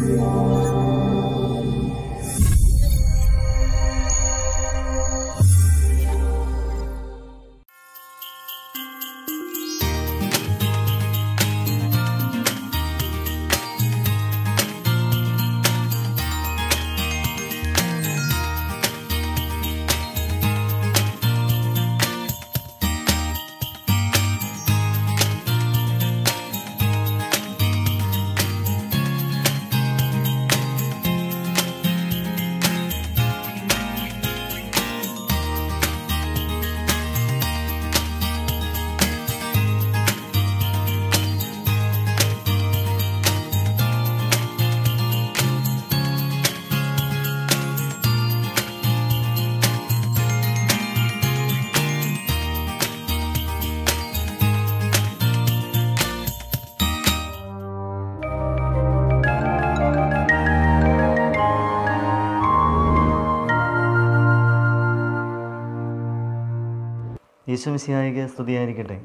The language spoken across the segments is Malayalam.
ഈശ്വമിശിയായിക്ക് സ്തുതിയായിരിക്കട്ടെ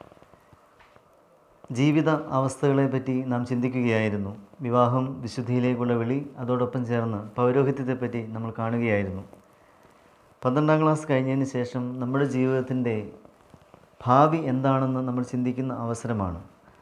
ജീവിത അവസ്ഥകളെപ്പറ്റി നാം ചിന്തിക്കുകയായിരുന്നു വിവാഹം വിശുദ്ധിയിലേക്കുള്ള വിളി അതോടൊപ്പം ചേർന്ന് പൗരോഹിത്യത്തെപ്പറ്റി നമ്മൾ കാണുകയായിരുന്നു പന്ത്രണ്ടാം ക്ലാസ് കഴിഞ്ഞതിന് ശേഷം നമ്മുടെ ജീവിതത്തിൻ്റെ ഭാവി എന്താണെന്ന് നമ്മൾ ചിന്തിക്കുന്ന അവസരമാണ്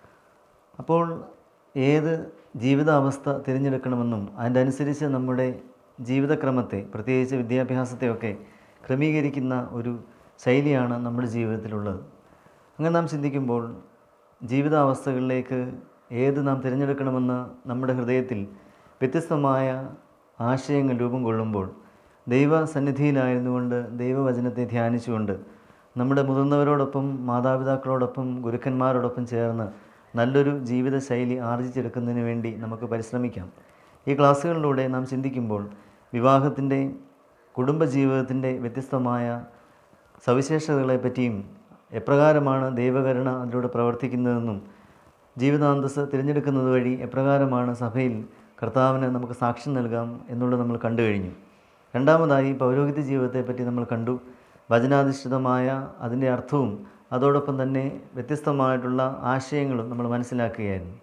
അപ്പോൾ ഏത് ജീവിതാവസ്ഥ തിരഞ്ഞെടുക്കണമെന്നും അതിൻ്റെ അനുസരിച്ച് നമ്മുടെ ജീവിതക്രമത്തെ പ്രത്യേകിച്ച് വിദ്യാഭ്യാസത്തെയൊക്കെ ക്രമീകരിക്കുന്ന ഒരു ശൈലിയാണ് നമ്മുടെ ജീവിതത്തിലുള്ളത് അങ്ങനെ നാം ചിന്തിക്കുമ്പോൾ ജീവിതാവസ്ഥകളിലേക്ക് ഏത് നാം തിരഞ്ഞെടുക്കണമെന്ന് നമ്മുടെ ഹൃദയത്തിൽ വ്യത്യസ്തമായ ആശയങ്ങൾ രൂപം കൊള്ളുമ്പോൾ ദൈവ സന്നിധിയിലായിരുന്നുകൊണ്ട് ദൈവവചനത്തെ ധ്യാനിച്ചുകൊണ്ട് നമ്മുടെ മുതിർന്നവരോടൊപ്പം മാതാപിതാക്കളോടൊപ്പം ഗുരുക്കന്മാരോടൊപ്പം ചേർന്ന് നല്ലൊരു ജീവിതശൈലി ആർജിച്ചെടുക്കുന്നതിന് വേണ്ടി നമുക്ക് പരിശ്രമിക്കാം ഈ ക്ലാസ്സുകളിലൂടെ നാം ചിന്തിക്കുമ്പോൾ വിവാഹത്തിൻ്റെ കുടുംബജീവിതത്തിൻ്റെ വ്യത്യസ്തമായ സവിശേഷതകളെപ്പറ്റിയും എപ്രകാരമാണ് ദൈവകരുണ അതിലൂടെ പ്രവർത്തിക്കുന്നതെന്നും ജീവിതാന്തസ് തിരഞ്ഞെടുക്കുന്നത് വഴി എപ്രകാരമാണ് സഭയിൽ കർത്താവിന് നമുക്ക് സാക്ഷ്യം നൽകാം എന്നുള്ളത് നമ്മൾ കണ്ടു കഴിഞ്ഞു രണ്ടാമതായി പൗരോഹിത്യ ജീവിതത്തെപ്പറ്റി നമ്മൾ കണ്ടു വചനാധിഷ്ഠിതമായ അതിൻ്റെ അർത്ഥവും അതോടൊപ്പം തന്നെ വ്യത്യസ്തമായിട്ടുള്ള ആശയങ്ങളും നമ്മൾ മനസ്സിലാക്കുകയായിരുന്നു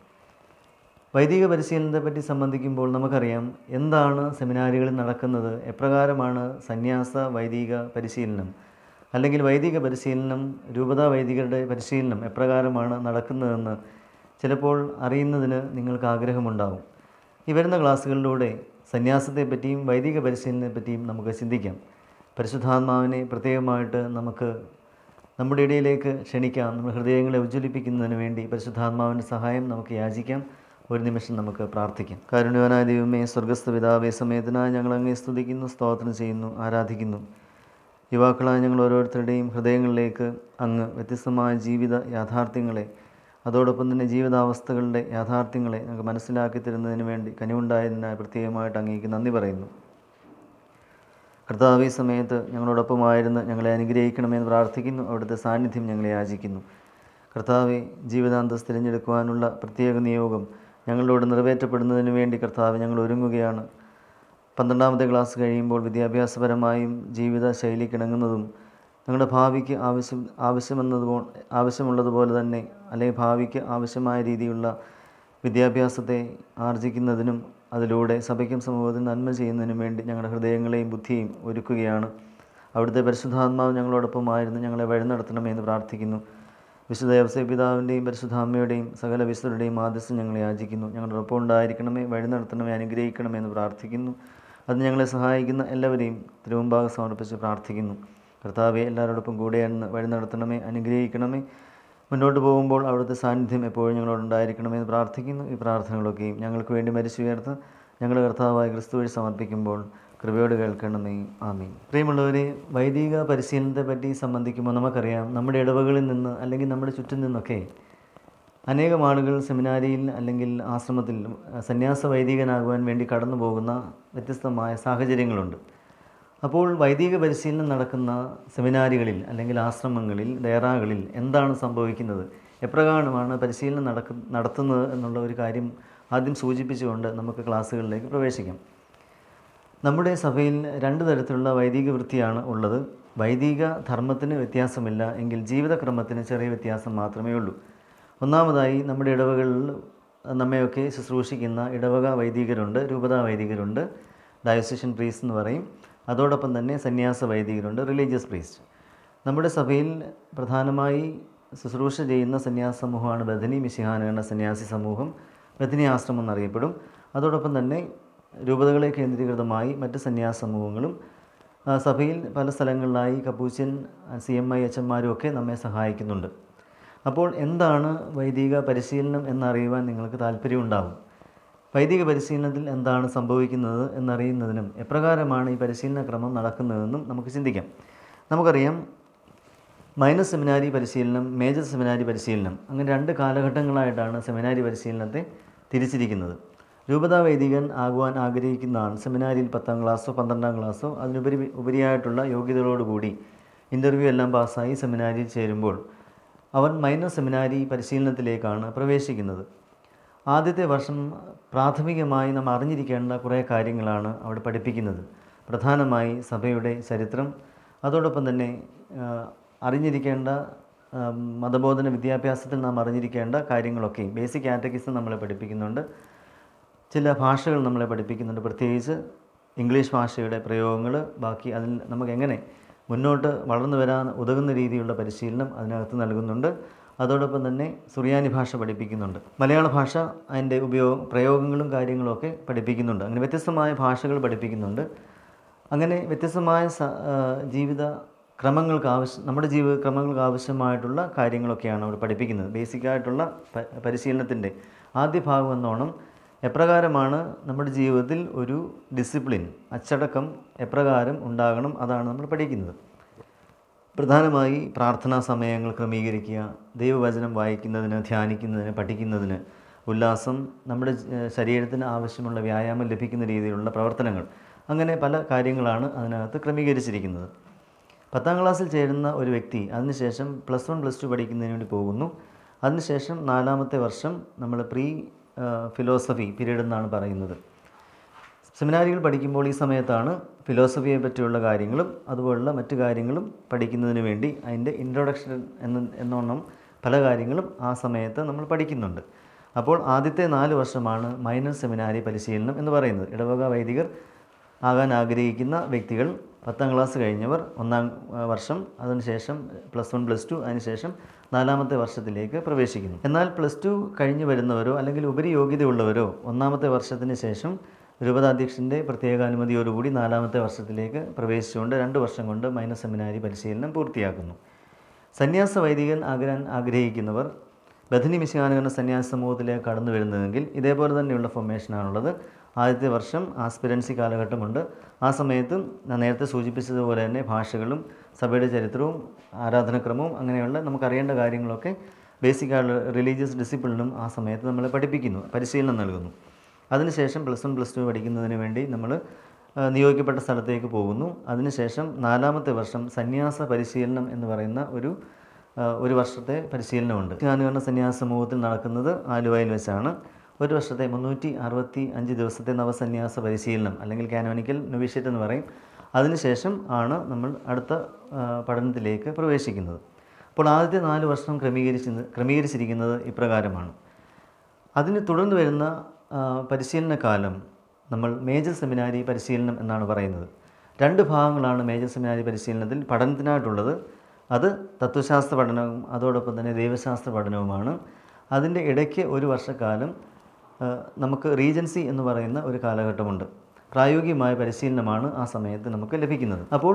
വൈദിക പരിശീലനത്തെപ്പറ്റി സംബന്ധിക്കുമ്പോൾ നമുക്കറിയാം എന്താണ് സെമിനാരികളിൽ നടക്കുന്നത് എപ്രകാരമാണ് സന്യാസ വൈദിക പരിശീലനം അല്ലെങ്കിൽ വൈദിക പരിശീലനം രൂപതാ വൈദികരുടെ പരിശീലനം എപ്രകാരമാണ് നടക്കുന്നതെന്ന് ചിലപ്പോൾ അറിയുന്നതിന് നിങ്ങൾക്ക് ആഗ്രഹമുണ്ടാവും ഈ വരുന്ന ക്ലാസ്സുകളിലൂടെ സന്യാസത്തെപ്പറ്റിയും വൈദിക പരിശീലനത്തെപ്പറ്റിയും നമുക്ക് ചിന്തിക്കാം പരിശുദ്ധാത്മാവിനെ പ്രത്യേകമായിട്ട് നമുക്ക് നമ്മുടെ ഇടയിലേക്ക് ക്ഷണിക്കാം നമ്മുടെ ഹൃദയങ്ങളെ ഉജ്ജ്വലിപ്പിക്കുന്നതിന് വേണ്ടി പരിശുദ്ധാത്മാവിൻ്റെ സഹായം നമുക്ക് യാചിക്കാം ഒരു നിമിഷം നമുക്ക് പ്രാർത്ഥിക്കാം കാരുണ്യവനായ ദൈവമേ സ്വർഗസ്ഥ പിതാവേ സമയത്തിനായി ഞങ്ങൾ അങ്ങേ സ്തുതിക്കുന്നു സ്തോത്രം ചെയ്യുന്നു ആരാധിക്കുന്നു യുവാക്കളായ ഞങ്ങൾ ഓരോരുത്തരുടെയും ഹൃദയങ്ങളിലേക്ക് അങ്ങ് വ്യത്യസ്തമായ ജീവിത യാഥാർത്ഥ്യങ്ങളെ അതോടൊപ്പം തന്നെ ജീവിതാവസ്ഥകളുടെ യാഥാർത്ഥ്യങ്ങളെ ഞങ്ങൾക്ക് മനസ്സിലാക്കി തരുന്നതിന് വേണ്ടി കനിവുണ്ടായതിനായി പ്രത്യേകമായിട്ട് അങ്ങേക്ക് നന്ദി പറയുന്നു കർത്താവ് ഈ സമയത്ത് ഞങ്ങളോടൊപ്പമായിരുന്ന് ഞങ്ങളെ അനുഗ്രഹിക്കണമെന്ന് പ്രാർത്ഥിക്കുന്നു അവിടുത്തെ സാന്നിധ്യം ഞങ്ങളെ യാചിക്കുന്നു കർത്താവെ ജീവിതാന്തസ് തിരഞ്ഞെടുക്കുവാനുള്ള പ്രത്യേക നിയോഗം ഞങ്ങളോട് നിറവേറ്റപ്പെടുന്നതിന് വേണ്ടി കർത്താവ് ഞങ്ങൾ ഒരുങ്ങുകയാണ് പന്ത്രണ്ടാമത്തെ ക്ലാസ് കഴിയുമ്പോൾ വിദ്യാഭ്യാസപരമായും ജീവിത ശൈലിക്കിണങ്ങുന്നതും ഞങ്ങളുടെ ഭാവിക്ക് ആവശ്യം ആവശ്യമെന്നതുപോ ആവശ്യമുള്ളതുപോലെ തന്നെ അല്ലെങ്കിൽ ഭാവിക്ക് ആവശ്യമായ രീതിയിലുള്ള വിദ്യാഭ്യാസത്തെ ആർജിക്കുന്നതിനും അതിലൂടെ സഭയ്ക്കും സമൂഹത്തിനും നന്മ ചെയ്യുന്നതിനും വേണ്ടി ഞങ്ങളുടെ ഹൃദയങ്ങളെയും ബുദ്ധിയും ഒരുക്കുകയാണ് അവിടുത്തെ പരിശുദ്ധാത്മാവ് ഞങ്ങളോടൊപ്പമായിരുന്നു ഞങ്ങളെ വഴി നടത്തണമെന്ന് പ്രാർത്ഥിക്കുന്നു വിശുദ്ധ യവസേ പിതാവിൻ്റെയും പരിശുദ്ധ അമ്മയുടെയും സകല വിശുദ്ധരുടെയും ആദ്യസ്ഥം ഞങ്ങളെ യാചിക്കുന്നു ഞങ്ങളുടെ ഒപ്പം ഉണ്ടായിരിക്കണമേ വഴി നടത്തണമേ അനുഗ്രഹിക്കണമേ എന്ന് പ്രാർത്ഥിക്കുന്നു അത് ഞങ്ങളെ സഹായിക്കുന്ന എല്ലാവരെയും തിരുവമ്പാകെ സമർപ്പിച്ച് പ്രാർത്ഥിക്കുന്നു കർത്താവെ എല്ലാവരോടൊപ്പം കൂടെയെന്ന് വഴി നടത്തണമേ അനുഗ്രഹിക്കണമേ മുന്നോട്ട് പോകുമ്പോൾ അവിടുത്തെ സാന്നിധ്യം എപ്പോഴും ഞങ്ങളോടുണ്ടായിരിക്കണമെന്ന് പ്രാർത്ഥിക്കുന്നു ഈ പ്രാർത്ഥനകളൊക്കെയും ഞങ്ങൾക്ക് വേണ്ടി മരിച്ചുയർത്ത് ഞങ്ങളുടെ കർത്താവായ ക്രിസ്തു വഴി സമർപ്പിക്കുമ്പോൾ കൃപയോട് കേൾക്കണമേ ആമീൻ പ്രിയമുള്ളവരെ വൈദിക പരിശീലനത്തെ പറ്റി സംബന്ധിക്കുമ്പോൾ നമുക്കറിയാം നമ്മുടെ ഇടവകളിൽ നിന്ന് അല്ലെങ്കിൽ നമ്മുടെ ചുറ്റും നിന്നൊക്കെ അനേകം ആളുകൾ സെമിനാരിയിൽ അല്ലെങ്കിൽ ആശ്രമത്തിൽ സന്യാസ വൈദികനാകുവാൻ വേണ്ടി കടന്നു പോകുന്ന വ്യത്യസ്തമായ സാഹചര്യങ്ങളുണ്ട് അപ്പോൾ വൈദിക പരിശീലനം നടക്കുന്ന സെമിനാരികളിൽ അല്ലെങ്കിൽ ആശ്രമങ്ങളിൽ ഡയറാകളിൽ എന്താണ് സംഭവിക്കുന്നത് എപ്രകാരമാണ് പരിശീലനം നടക്കു നടത്തുന്നത് എന്നുള്ള ഒരു കാര്യം ആദ്യം സൂചിപ്പിച്ചുകൊണ്ട് നമുക്ക് ക്ലാസ്സുകളിലേക്ക് പ്രവേശിക്കാം നമ്മുടെ സഭയിൽ രണ്ട് തരത്തിലുള്ള വൈദിക വൃത്തിയാണ് ഉള്ളത് വൈദിക ധർമ്മത്തിന് വ്യത്യാസമില്ല എങ്കിൽ ജീവിതക്രമത്തിന് ചെറിയ വ്യത്യാസം മാത്രമേ ഉള്ളൂ ഒന്നാമതായി നമ്മുടെ ഇടവകളിൽ നമ്മയൊക്കെ ശുശ്രൂഷിക്കുന്ന ഇടവക വൈദികരുണ്ട് രൂപതാ വൈദികരുണ്ട് ഡയോസിഷൻ പ്രീസ്റ്റ് എന്ന് പറയും അതോടൊപ്പം തന്നെ സന്യാസ വൈദികരുണ്ട് റിലീജിയസ് പ്രീസ്റ്റ് നമ്മുടെ സഭയിൽ പ്രധാനമായി ശുശ്രൂഷ ചെയ്യുന്ന സന്യാസ സമൂഹമാണ് ബഥനി മിശിഹാന സന്യാസി സമൂഹം ബഥനി ആശ്രമം എന്നറിയപ്പെടും അതോടൊപ്പം തന്നെ രൂപതകളെ കേന്ദ്രീകൃതമായി മറ്റ് സന്യാസ സമൂഹങ്ങളും ആ, സഭയിൽ പല സ്ഥലങ്ങളിലായി Capuchin C M I H എമ്മാരും ഒക്കെ നമ്മെ സഹായിക്കുന്നുണ്ട് അപ്പോൾ എന്താണ് വൈദിക പരിശീലനം എന്നറിയുവാൻ നിങ്ങൾക്ക് താല്പര്യമുണ്ടാകും വൈദിക പരിശീലനത്തിൽ എന്താണ് സംഭവിക്കുന്നത് എന്നറിയുന്നതിനും എപ്രകാരമാണ് ഈ പരിശീലന ക്രമം നടക്കുന്നതെന്നും നമുക്ക് ചിന്തിക്കാം നമുക്കറിയാം മൈനർ സെമിനാരി പരിശീലനം മേജർ സെമിനാരി പരിശീലനം അങ്ങനെ രണ്ട് കാലഘട്ടങ്ങളായിട്ടാണ് സെമിനാരി പരിശീലനത്തെ തിരിച്ചിരിക്കുന്നത് രൂപതാ വൈദികൻ ആകുവാൻ ആഗ്രഹിക്കുന്ന ആൾ സെമിനാരിയിൽ പത്താം ക്ലാസ്സോ പന്ത്രണ്ടാം ക്ലാസ്സോ അതിനുപരി ഉപരിയായിട്ടുള്ള യോഗ്യതകളോടുകൂടി ഇൻ്റർവ്യൂ എല്ലാം പാസ്സായി സെമിനാരിയിൽ ചേരുമ്പോൾ അവൻ മൈനർ സെമിനാരി പരിശീലനത്തിലേക്കാണ് പ്രവേശിക്കുന്നത് ആദ്യത്തെ വർഷം പ്രാഥമികമായി നാം അറിഞ്ഞിരിക്കേണ്ട കുറേ കാര്യങ്ങളാണ് അവിടെ പഠിപ്പിക്കുന്നത് പ്രധാനമായി സഭയുടെ ചരിത്രം അതോടൊപ്പം തന്നെ ആ, അറിഞ്ഞിരിക്കേണ്ട ആ, മതബോധന വിദ്യാഭ്യാസത്തിൽ നാം അറിഞ്ഞിരിക്കേണ്ട കാര്യങ്ങളൊക്കെ ബേസിക് കാറ്റഗിസം നമ്മളെ പഠിപ്പിക്കുന്നുണ്ട് ചില ഭാഷകൾ നമ്മളെ പഠിപ്പിക്കുന്നുണ്ട് പ്രത്യേകിച്ച് ഇംഗ്ലീഷ് ഭാഷയുടെ പ്രയോഗങ്ങൾ ബാക്കി അതിൽ നമുക്ക് എങ്ങനെ മുന്നോട്ട് വളർന്നു വരാൻ ഉതകുന്ന രീതിയിലുള്ള പരിശീലനം അതിനകത്ത് നൽകുന്നുണ്ട് അതോടൊപ്പം തന്നെ സുറിയാനി ഭാഷ പഠിപ്പിക്കുന്നുണ്ട് മലയാള ഭാഷ അതിൻ്റെ ഉപയോഗം പ്രയോഗങ്ങളും കാര്യങ്ങളൊക്കെ പഠിപ്പിക്കുന്നുണ്ട് അങ്ങനെ വ്യത്യസ്തമായ ഭാഷകൾ പഠിപ്പിക്കുന്നുണ്ട് അങ്ങനെ വ്യത്യസ്തമായ സ- ആ, ജീവിത ക്രമങ്ങൾക്ക് ആവശ്യം നമ്മുടെ ജീവിത ക്രമങ്ങൾക്ക് ആവശ്യമായിട്ടുള്ള കാര്യങ്ങളൊക്കെയാണ് അവിടെ പഠിപ്പിക്കുന്നത് ബേസിക്കായിട്ടുള്ള പ പരിശീലനത്തിൻ്റെ ആദ്യ ഭാഗം എന്നോണം എപ്രകാരമാണ് നമ്മുടെ ജീവിതത്തിൽ ഒരു ഡിസിപ്ലിൻ അച്ചടക്കം എപ്രകാരം ഉണ്ടാകണം അതാണ് നമ്മൾ പഠിക്കുന്നത് പ്രധാനമായി പ്രാർത്ഥനാ സമയങ്ങൾ ക്രമീകരിക്കുക ദൈവവചനം വായിക്കുന്നതിന് ധ്യാനിക്കുന്നതിന് പഠിക്കുന്നതിന് ഉല്ലാസം നമ്മുടെ ഏഹ്, ശരീരത്തിന് ആവശ്യമുള്ള വ്യായാമം ലഭിക്കുന്ന രീതിയിലുള്ള പ്രവർത്തനങ്ങൾ അങ്ങനെ പല കാര്യങ്ങളാണ് അതിനകത്ത് ക്രമീകരിച്ചിരിക്കുന്നത് പത്താം ക്ലാസ്സിൽ ചേരുന്ന ഒരു വ്യക്തി അതിനുശേഷം പ്ലസ് വൺ പ്ലസ് ടു പഠിക്കുന്നതിന് വേണ്ടി പോകുന്നു അതിനുശേഷം നാലാമത്തെ വർഷം നമ്മൾ പ്രീ ഫിലോസഫി പീരീഡ് എന്നാണ് പറയുന്നത് സെമിനാരികൾ പഠിക്കുമ്പോൾ ഈ സമയത്താണ് ഫിലോസഫിയെ പറ്റിയുള്ള കാര്യങ്ങളും അതുപോലുള്ള മറ്റു കാര്യങ്ങളും പഠിക്കുന്നതിന് വേണ്ടി അതിൻ്റെ ഇൻട്രൊഡക്ഷൻ എന്ന എന്നോണം പല കാര്യങ്ങളും ആ സമയത്ത് നമ്മൾ പഠിക്കുന്നുണ്ട് അപ്പോൾ ആദ്യത്തെ നാല് വർഷമാണ് മൈനർ സെമിനാരി പരിശീലനം എന്ന് പറയുന്നത് ഇടവക വൈദികർ ആകാൻ ആഗ്രഹിക്കുന്ന വ്യക്തികൾ പത്താം ക്ലാസ് കഴിഞ്ഞവർ ഒന്നാം ആ, വർഷം അതിനുശേഷം പ്ലസ് വൺ പ്ലസ് ടു അതിനുശേഷം നാലാമത്തെ വർഷത്തിലേക്ക് പ്രവേശിക്കുന്നു എന്നാൽ പ്ലസ് ടു കഴിഞ്ഞ് വരുന്നവരോ അല്ലെങ്കിൽ ഉപരി യോഗ്യതയുള്ളവരോ ഒന്നാമത്തെ വർഷത്തിന് ശേഷം രൂപതാധ്യക്ഷൻ്റെ പ്രത്യേക അനുമതിയോടുകൂടി നാലാമത്തെ വർഷത്തിലേക്ക് പ്രവേശിച്ചുകൊണ്ട് രണ്ട് വർഷം കൊണ്ട് മൈനർ സെമിനാരി പരിശീലനം പൂർത്തിയാക്കുന്നു സന്യാസ വൈദികൻ ആകാൻ ആഗ്രഹിക്കുന്നവർ ബഥനി മിശിഹാനുകരണ സന്യാസ സമൂഹത്തിലേക്ക് കടന്നു വരുന്നതെങ്കിൽ ഇതേപോലെ തന്നെയുള്ള ഫോർമേഷനാണുള്ളത് ആദ്യത്തെ വർഷം ആസ്പിരൻസി കാലഘട്ടമുണ്ട് ആ സമയത്തും ഞാൻ നേരത്തെ സൂചിപ്പിച്ചതുപോലെ തന്നെ ഭാഷകളും സഭയുടെ ചരിത്രവും ആരാധനക്രമവും അങ്ങനെയുള്ള നമുക്കറിയേണ്ട കാര്യങ്ങളൊക്കെ ബേസിക് റിലീജിയസ് ഡിസിപ്ലിനും ആ സമയത്ത് നമ്മളെ പഠിപ്പിക്കുന്നു പരിശീലനം നൽകുന്നു അതിനുശേഷം പ്ലസ് വൺ പ്ലസ് ടു പഠിക്കുന്നതിന് വേണ്ടി നമ്മൾ ആ, നിയോഗിക്കപ്പെട്ട സ്ഥലത്തേക്ക് പോകുന്നു അതിനുശേഷം നാലാമത്തെ വർഷം സന്യാസ പരിശീലനം എന്ന് പറയുന്ന ഒരു ആ, ഒരു വർഷത്തെ പരിശീലനമുണ്ട് ധ്യാനുകരണ സന്യാസ സമൂഹത്തിൽ നടക്കുന്നത് ആലുവയിൽ വെച്ചാണ് ഒരു വർഷത്തെ മുന്നൂറ്റി അറുപത്തി അഞ്ച് ദിവസത്തെ നവസന്യാസ പരിശീലനം അല്ലെങ്കിൽ കാനോനിക്കൽ നൊവിഷ്യറ്റ് എന്ന് പറയും അതിനുശേഷം ആണ് നമ്മൾ അടുത്ത ആ, പഠനത്തിലേക്ക് പ്രവേശിക്കുന്നത് അപ്പോൾ ആദ്യത്തെ നാല് വർഷം ക്രമീകരിച്ച് ക്രമീകരിച്ചിരിക്കുന്നത് ഇപ്രകാരമാണ് അതിന് തുടർന്ന് വരുന്ന ആ, പരിശീലന കാലം നമ്മൾ മേജർ സെമിനാരി പരിശീലനം എന്നാണ് പറയുന്നത് രണ്ട് ഭാഗങ്ങളാണ് മേജർ സെമിനാരി പരിശീലനത്തിൽ പഠനത്തിനായിട്ടുള്ളത് അത് തത്വശാസ്ത്ര പഠനവും അതോടൊപ്പം തന്നെ ദൈവശാസ്ത്ര പഠനവുമാണ് അതിൻ്റെ ഇടയ്ക്ക് ഒരു വർഷക്കാലം ആ, നമുക്ക് റീജൻസി എന്ന് പറയുന്ന ഒരു കാലഘട്ടമുണ്ട് പ്രായോഗികമായ പരിശീലനമാണ് ആ സമയത്ത് നമുക്ക് ലഭിക്കുന്നത് അപ്പോൾ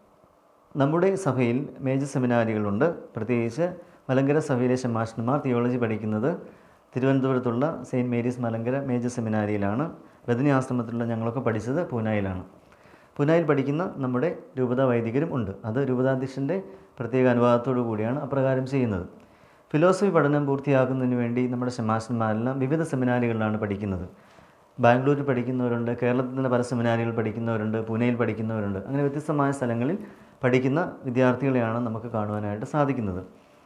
നമ്മുടെ സഭയിൽ മേജർ സെമിനാരികളുണ്ട് പ്രത്യേകിച്ച് മലങ്കര സഭയിലെ ശമാഷ്ണന്മാർ തിയോളജി പഠിക്കുന്നത് തിരുവനന്തപുരത്തുള്ള സെയിൻറ്റ് മേരീസ് മലങ്കര മേജർ സെമിനാരിയിലാണ് ബദനി ആശ്രമത്തിലുള്ള ഞങ്ങളൊക്കെ പഠിച്ചത് പൂനായിലാണ് പൂനായിൽ പഠിക്കുന്ന നമ്മുടെ രൂപതാ വൈദികരും ഉണ്ട് അത് രൂപതാധ്യക്ഷൻ്റെ പ്രത്യേക അനുവാദത്തോടു കൂടിയാണ് അപ്രകാരം ചെയ്യുന്നത് ഫിലോസഫി പഠനം പൂർത്തിയാക്കുന്നതിന് വേണ്ടി നമ്മുടെ ശമാശന്മാരെല്ലാം വിവിധ സെമിനാരികളിലാണ് പഠിക്കുന്നത് ബാംഗ്ലൂരിൽ പഠിക്കുന്നവരുണ്ട് കേരളത്തിൽ തന്നെ പല സെമിനാരികൾ പഠിക്കുന്നവരുണ്ട് പൂനെയിൽ പഠിക്കുന്നവരുണ്ട് അങ്ങനെ വ്യത്യസ്തമായ സ്ഥലങ്ങളിൽ പഠിക്കുന്ന വിദ്യാർത്ഥികളെയാണ് നമുക്ക് കാണുവാനായിട്ട് സാധിക്കുന്നത്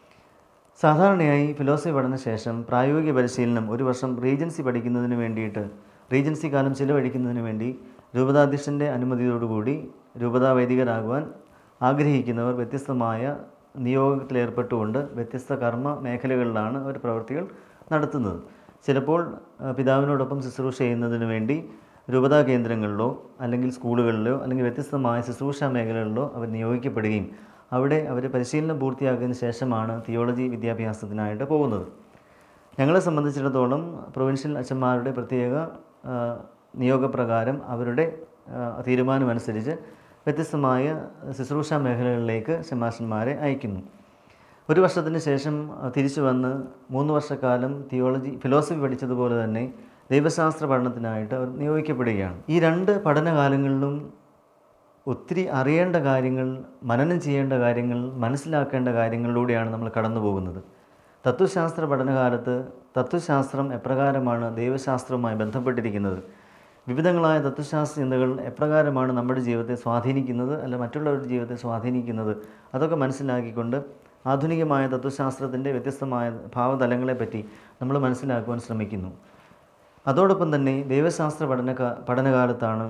സാധാരണയായി ഫിലോസഫി പഠന ശേഷം പ്രായോഗിക പരിശീലനം ഒരു വർഷം റീജൻസി പഠിക്കുന്നതിന് വേണ്ടിയിട്ട് റീജൻസി കാലം ചിലവഴിക്കുന്നതിന് വേണ്ടി രൂപതാധ്യക്ഷൻ്റെ അനുമതിയോടുകൂടി രൂപതാ വൈദികരാകുവാൻ ആഗ്രഹിക്കുന്നവർ വ്യത്യസ്തമായ നിയോഗത്തിലേർപ്പെട്ടുകൊണ്ട് വ്യത്യസ്ത കർമ്മ മേഖലകളിലാണ് അവർ പ്രവൃത്തികൾ നടത്തുന്നത് ചിലപ്പോൾ ആ, പിതാവിനോടൊപ്പം ശുശ്രൂഷ ചെയ്യുന്നതിന് വേണ്ടി രൂപതാ കേന്ദ്രങ്ങളിലോ അല്ലെങ്കിൽ സ്കൂളുകളിലോ അല്ലെങ്കിൽ വ്യത്യസ്തമായ ശുശ്രൂഷ മേഖലകളിലോ അവർ നിയോഗിക്കപ്പെടുകയും അവിടെ അവർ പരിശീലനം പൂർത്തിയാക്കിയതിന് ശേഷമാണ് തിയോളജി വിദ്യാഭ്യാസത്തിനായിട്ട് പോകുന്നത് ഞങ്ങളെ സംബന്ധിച്ചിടത്തോളം പ്രൊവിൻഷ്യൽ അച്ഛന്മാരുടെ പ്രത്യേക ആ, നിയോഗപ്രകാരം അവരുടെ ആ, തീരുമാനമനുസരിച്ച് വ്യത്യസ്തമായ ശുശ്രൂഷ മേഖലകളിലേക്ക് ശമാശന്മാരെ അയക്കുന്നു ഒരു വർഷത്തിന് ശേഷം ആ, തിരിച്ചു വന്ന് മൂന്ന് വർഷക്കാലം തിയോളജി ഫിലോസഫി പഠിച്ചതുപോലെ തന്നെ ദൈവശാസ്ത്ര പഠനത്തിനായിട്ട് അവർ നിയോഗിക്കപ്പെടുകയാണ് ഈ രണ്ട് പഠനകാലങ്ങളിലും ഒത്തിരി അറിയേണ്ട കാര്യങ്ങൾ മനനം ചെയ്യേണ്ട കാര്യങ്ങൾ മനസ്സിലാക്കേണ്ട കാര്യങ്ങളിലൂടെയാണ് നമ്മൾ കടന്നു പോകുന്നത് തത്വശാസ്ത്ര പഠനകാലത്ത് തത്വശാസ്ത്രം എപ്രകാരമാണ് ദൈവശാസ്ത്രവുമായി ബന്ധപ്പെട്ടിരിക്കുന്നത് വിവിധങ്ങളായ തത്വശാസ്ത്ര ചിന്തകൾ എപ്രകാരമാണ് നമ്മുടെ ജീവിതത്തെ സ്വാധീനിക്കുന്നത് അല്ല മറ്റുള്ളവരുടെ ജീവിതത്തെ സ്വാധീനിക്കുന്നത് അതൊക്കെ മനസ്സിലാക്കിക്കൊണ്ട് ആധുനികമായ തത്വശാസ്ത്രത്തിൻ്റെ വ്യത്യസ്തമായ ഭാവതലങ്ങളെപ്പറ്റി നമ്മൾ മനസ്സിലാക്കുവാൻ ശ്രമിക്കുന്നു അതോടൊപ്പം തന്നെ ദൈവശാസ്ത്ര പഠന പഠനകാലത്താണ്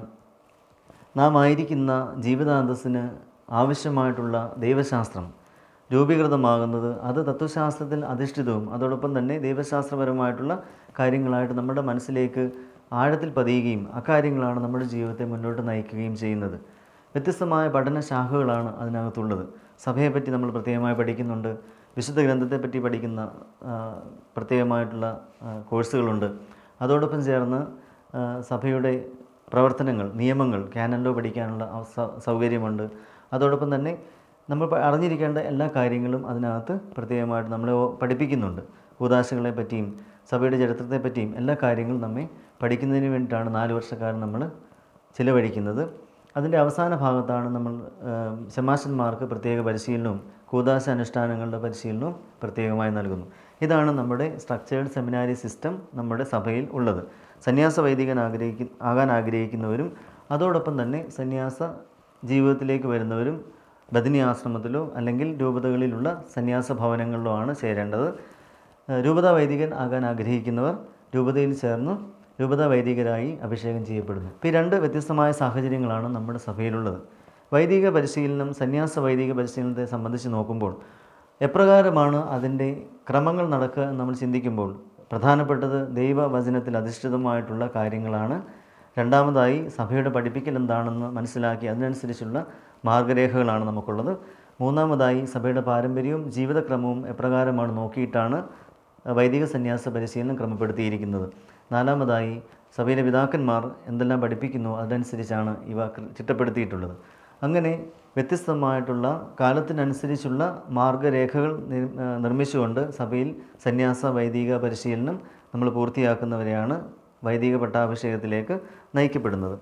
നാം ആയിരിക്കുന്ന ജീവിതാന്തസ്സിന് ആവശ്യമായിട്ടുള്ള ദൈവശാസ്ത്രം രൂപീകൃതമാകുന്നത് അത് തത്വശാസ്ത്രത്തിൽ അധിഷ്ഠിതവും അതോടൊപ്പം തന്നെ ദൈവശാസ്ത്രപരമായിട്ടുള്ള കാര്യങ്ങളായിട്ട് നമ്മുടെ മനസ്സിലേക്ക് ആഴത്തിൽ പതിയുകയും അക്കാര്യങ്ങളാണ് നമ്മുടെ ജീവിതത്തെ മുന്നോട്ട് നയിക്കുകയും ചെയ്യുന്നത് വ്യത്യസ്തമായ പഠന ശാഖകളാണ് അതിനകത്തുള്ളത് സഭയെപ്പറ്റി നമ്മൾ പ്രത്യേകമായി പഠിക്കുന്നുണ്ട് വിശുദ്ധ ഗ്രന്ഥത്തെപ്പറ്റി പഠിക്കുന്ന ആ, പ്രത്യേകമായിട്ടുള്ള ആ, കോഴ്സുകളുണ്ട് അതോടൊപ്പം ചേർന്ന് ആ, സഭയുടെ പ്രവർത്തനങ്ങൾ നിയമങ്ങൾ ക്യാനലിലോ പഠിക്കാനുള്ള അവസ- സൗകര്യമുണ്ട് അതോടൊപ്പം തന്നെ നമ്മൾ പ- അറിഞ്ഞിരിക്കേണ്ട എല്ലാ കാര്യങ്ങളും അതിനകത്ത് പ്രത്യേകമായിട്ട് നമ്മളെ ഓ- പഠിപ്പിക്കുന്നുണ്ട് കൂതാശകളെ പറ്റിയും സഭയുടെ ചരിത്രത്തെ പറ്റിയും എല്ലാ കാര്യങ്ങളും നമ്മെ പഠിക്കുന്നതിന് വേണ്ടിയിട്ടാണ് നാല് വർഷക്കാലം നമ്മൾ ചിലവഴിക്കുന്നത് അതിൻ്റെ അവസാന ഭാഗത്താണ് നമ്മൾ ഏം, ശമാശന്മാർക്ക് പ്രത്യേക പരിശീലനവും കൂതാശ അനുഷ്ഠാനങ്ങളുടെ പരിശീലനവും പ്രത്യേകമായി നൽകുന്നു ഇതാണ് നമ്മുടെ സ്ട്രക്ചേർഡ് സെമിനാരി സിസ്റ്റം നമ്മുടെ സഭയിൽ ഉള്ളത് സന്യാസ വൈദികൻ ആഗ്രഹിക്കു ആകാൻ ആഗ്രഹിക്കുന്നവരും അതോടൊപ്പം തന്നെ സന്യാസ ജീവിതത്തിലേക്ക് വരുന്നവരും ബദനി ആശ്രമത്തിലോ അല്ലെങ്കിൽ രൂപതകളിലുള്ള സന്യാസ ഭവനങ്ങളിലോ ആണ് ചേരേണ്ടത് ഏഹ് രൂപതാ വൈദികൻ ആകാൻ ആഗ്രഹിക്കുന്നവർ രൂപതയിൽ ചേർന്ന് രൂപതാ വൈദികരായി അഭിഷേകം ചെയ്യപ്പെടുന്നു ഇപ്പോൾ ഈ രണ്ട് വ്യത്യസ്തമായ സാഹചര്യങ്ങളാണ് നമ്മുടെ സഭയിലുള്ളത് വൈദിക പരിശീലനം സന്യാസ വൈദിക പരിശീലനത്തെ സംബന്ധിച്ച് നോക്കുമ്പോൾ എപ്രകാരമാണ് അതിൻ്റെ ക്രമങ്ങൾ നടക്കുക എന്ന് നമ്മൾ ചിന്തിക്കുമ്പോൾ പ്രധാനപ്പെട്ടത് ദൈവവചനത്തിൽ അധിഷ്ഠിതമായിട്ടുള്ള കാര്യങ്ങളാണ് രണ്ടാമതായി സഭയുടെ പഠിപ്പിക്കൽ എന്താണെന്ന് മനസ്സിലാക്കി അതിനനുസരിച്ചുള്ള മാർഗരേഖകളാണ് നമുക്കുള്ളത് മൂന്നാമതായി സഭയുടെ പാരമ്പര്യവും ജീവിതക്രമവും എപ്രകാരമാണ് നോക്കിയിട്ടാണ് വൈദിക സന്യാസ പരിശീലനം ക്രമപ്പെടുത്തിയിരിക്കുന്നത് നാലാമതായി സഭയിലെ പിതാക്കന്മാർ എന്തെല്ലാം പഠിപ്പിക്കുന്നു അതനുസരിച്ചാണ് ഇവ കൃ- ചിട്ടപ്പെടുത്തിയിട്ടുള്ളത് അങ്ങനെ വ്യത്യസ്തമായിട്ടുള്ള കാലത്തിനനുസരിച്ചുള്ള മാർഗരേഖകൾ നിർ- ആ, നിർമ്മിച്ചുകൊണ്ട് സഭയിൽ സന്യാസ വൈദിക പരിശീലനം നമ്മൾ പൂർത്തിയാക്കുന്നവരെയാണ് വൈദിക പട്ടാഭിഷേകത്തിലേക്ക് നയിക്കപ്പെടുന്നത്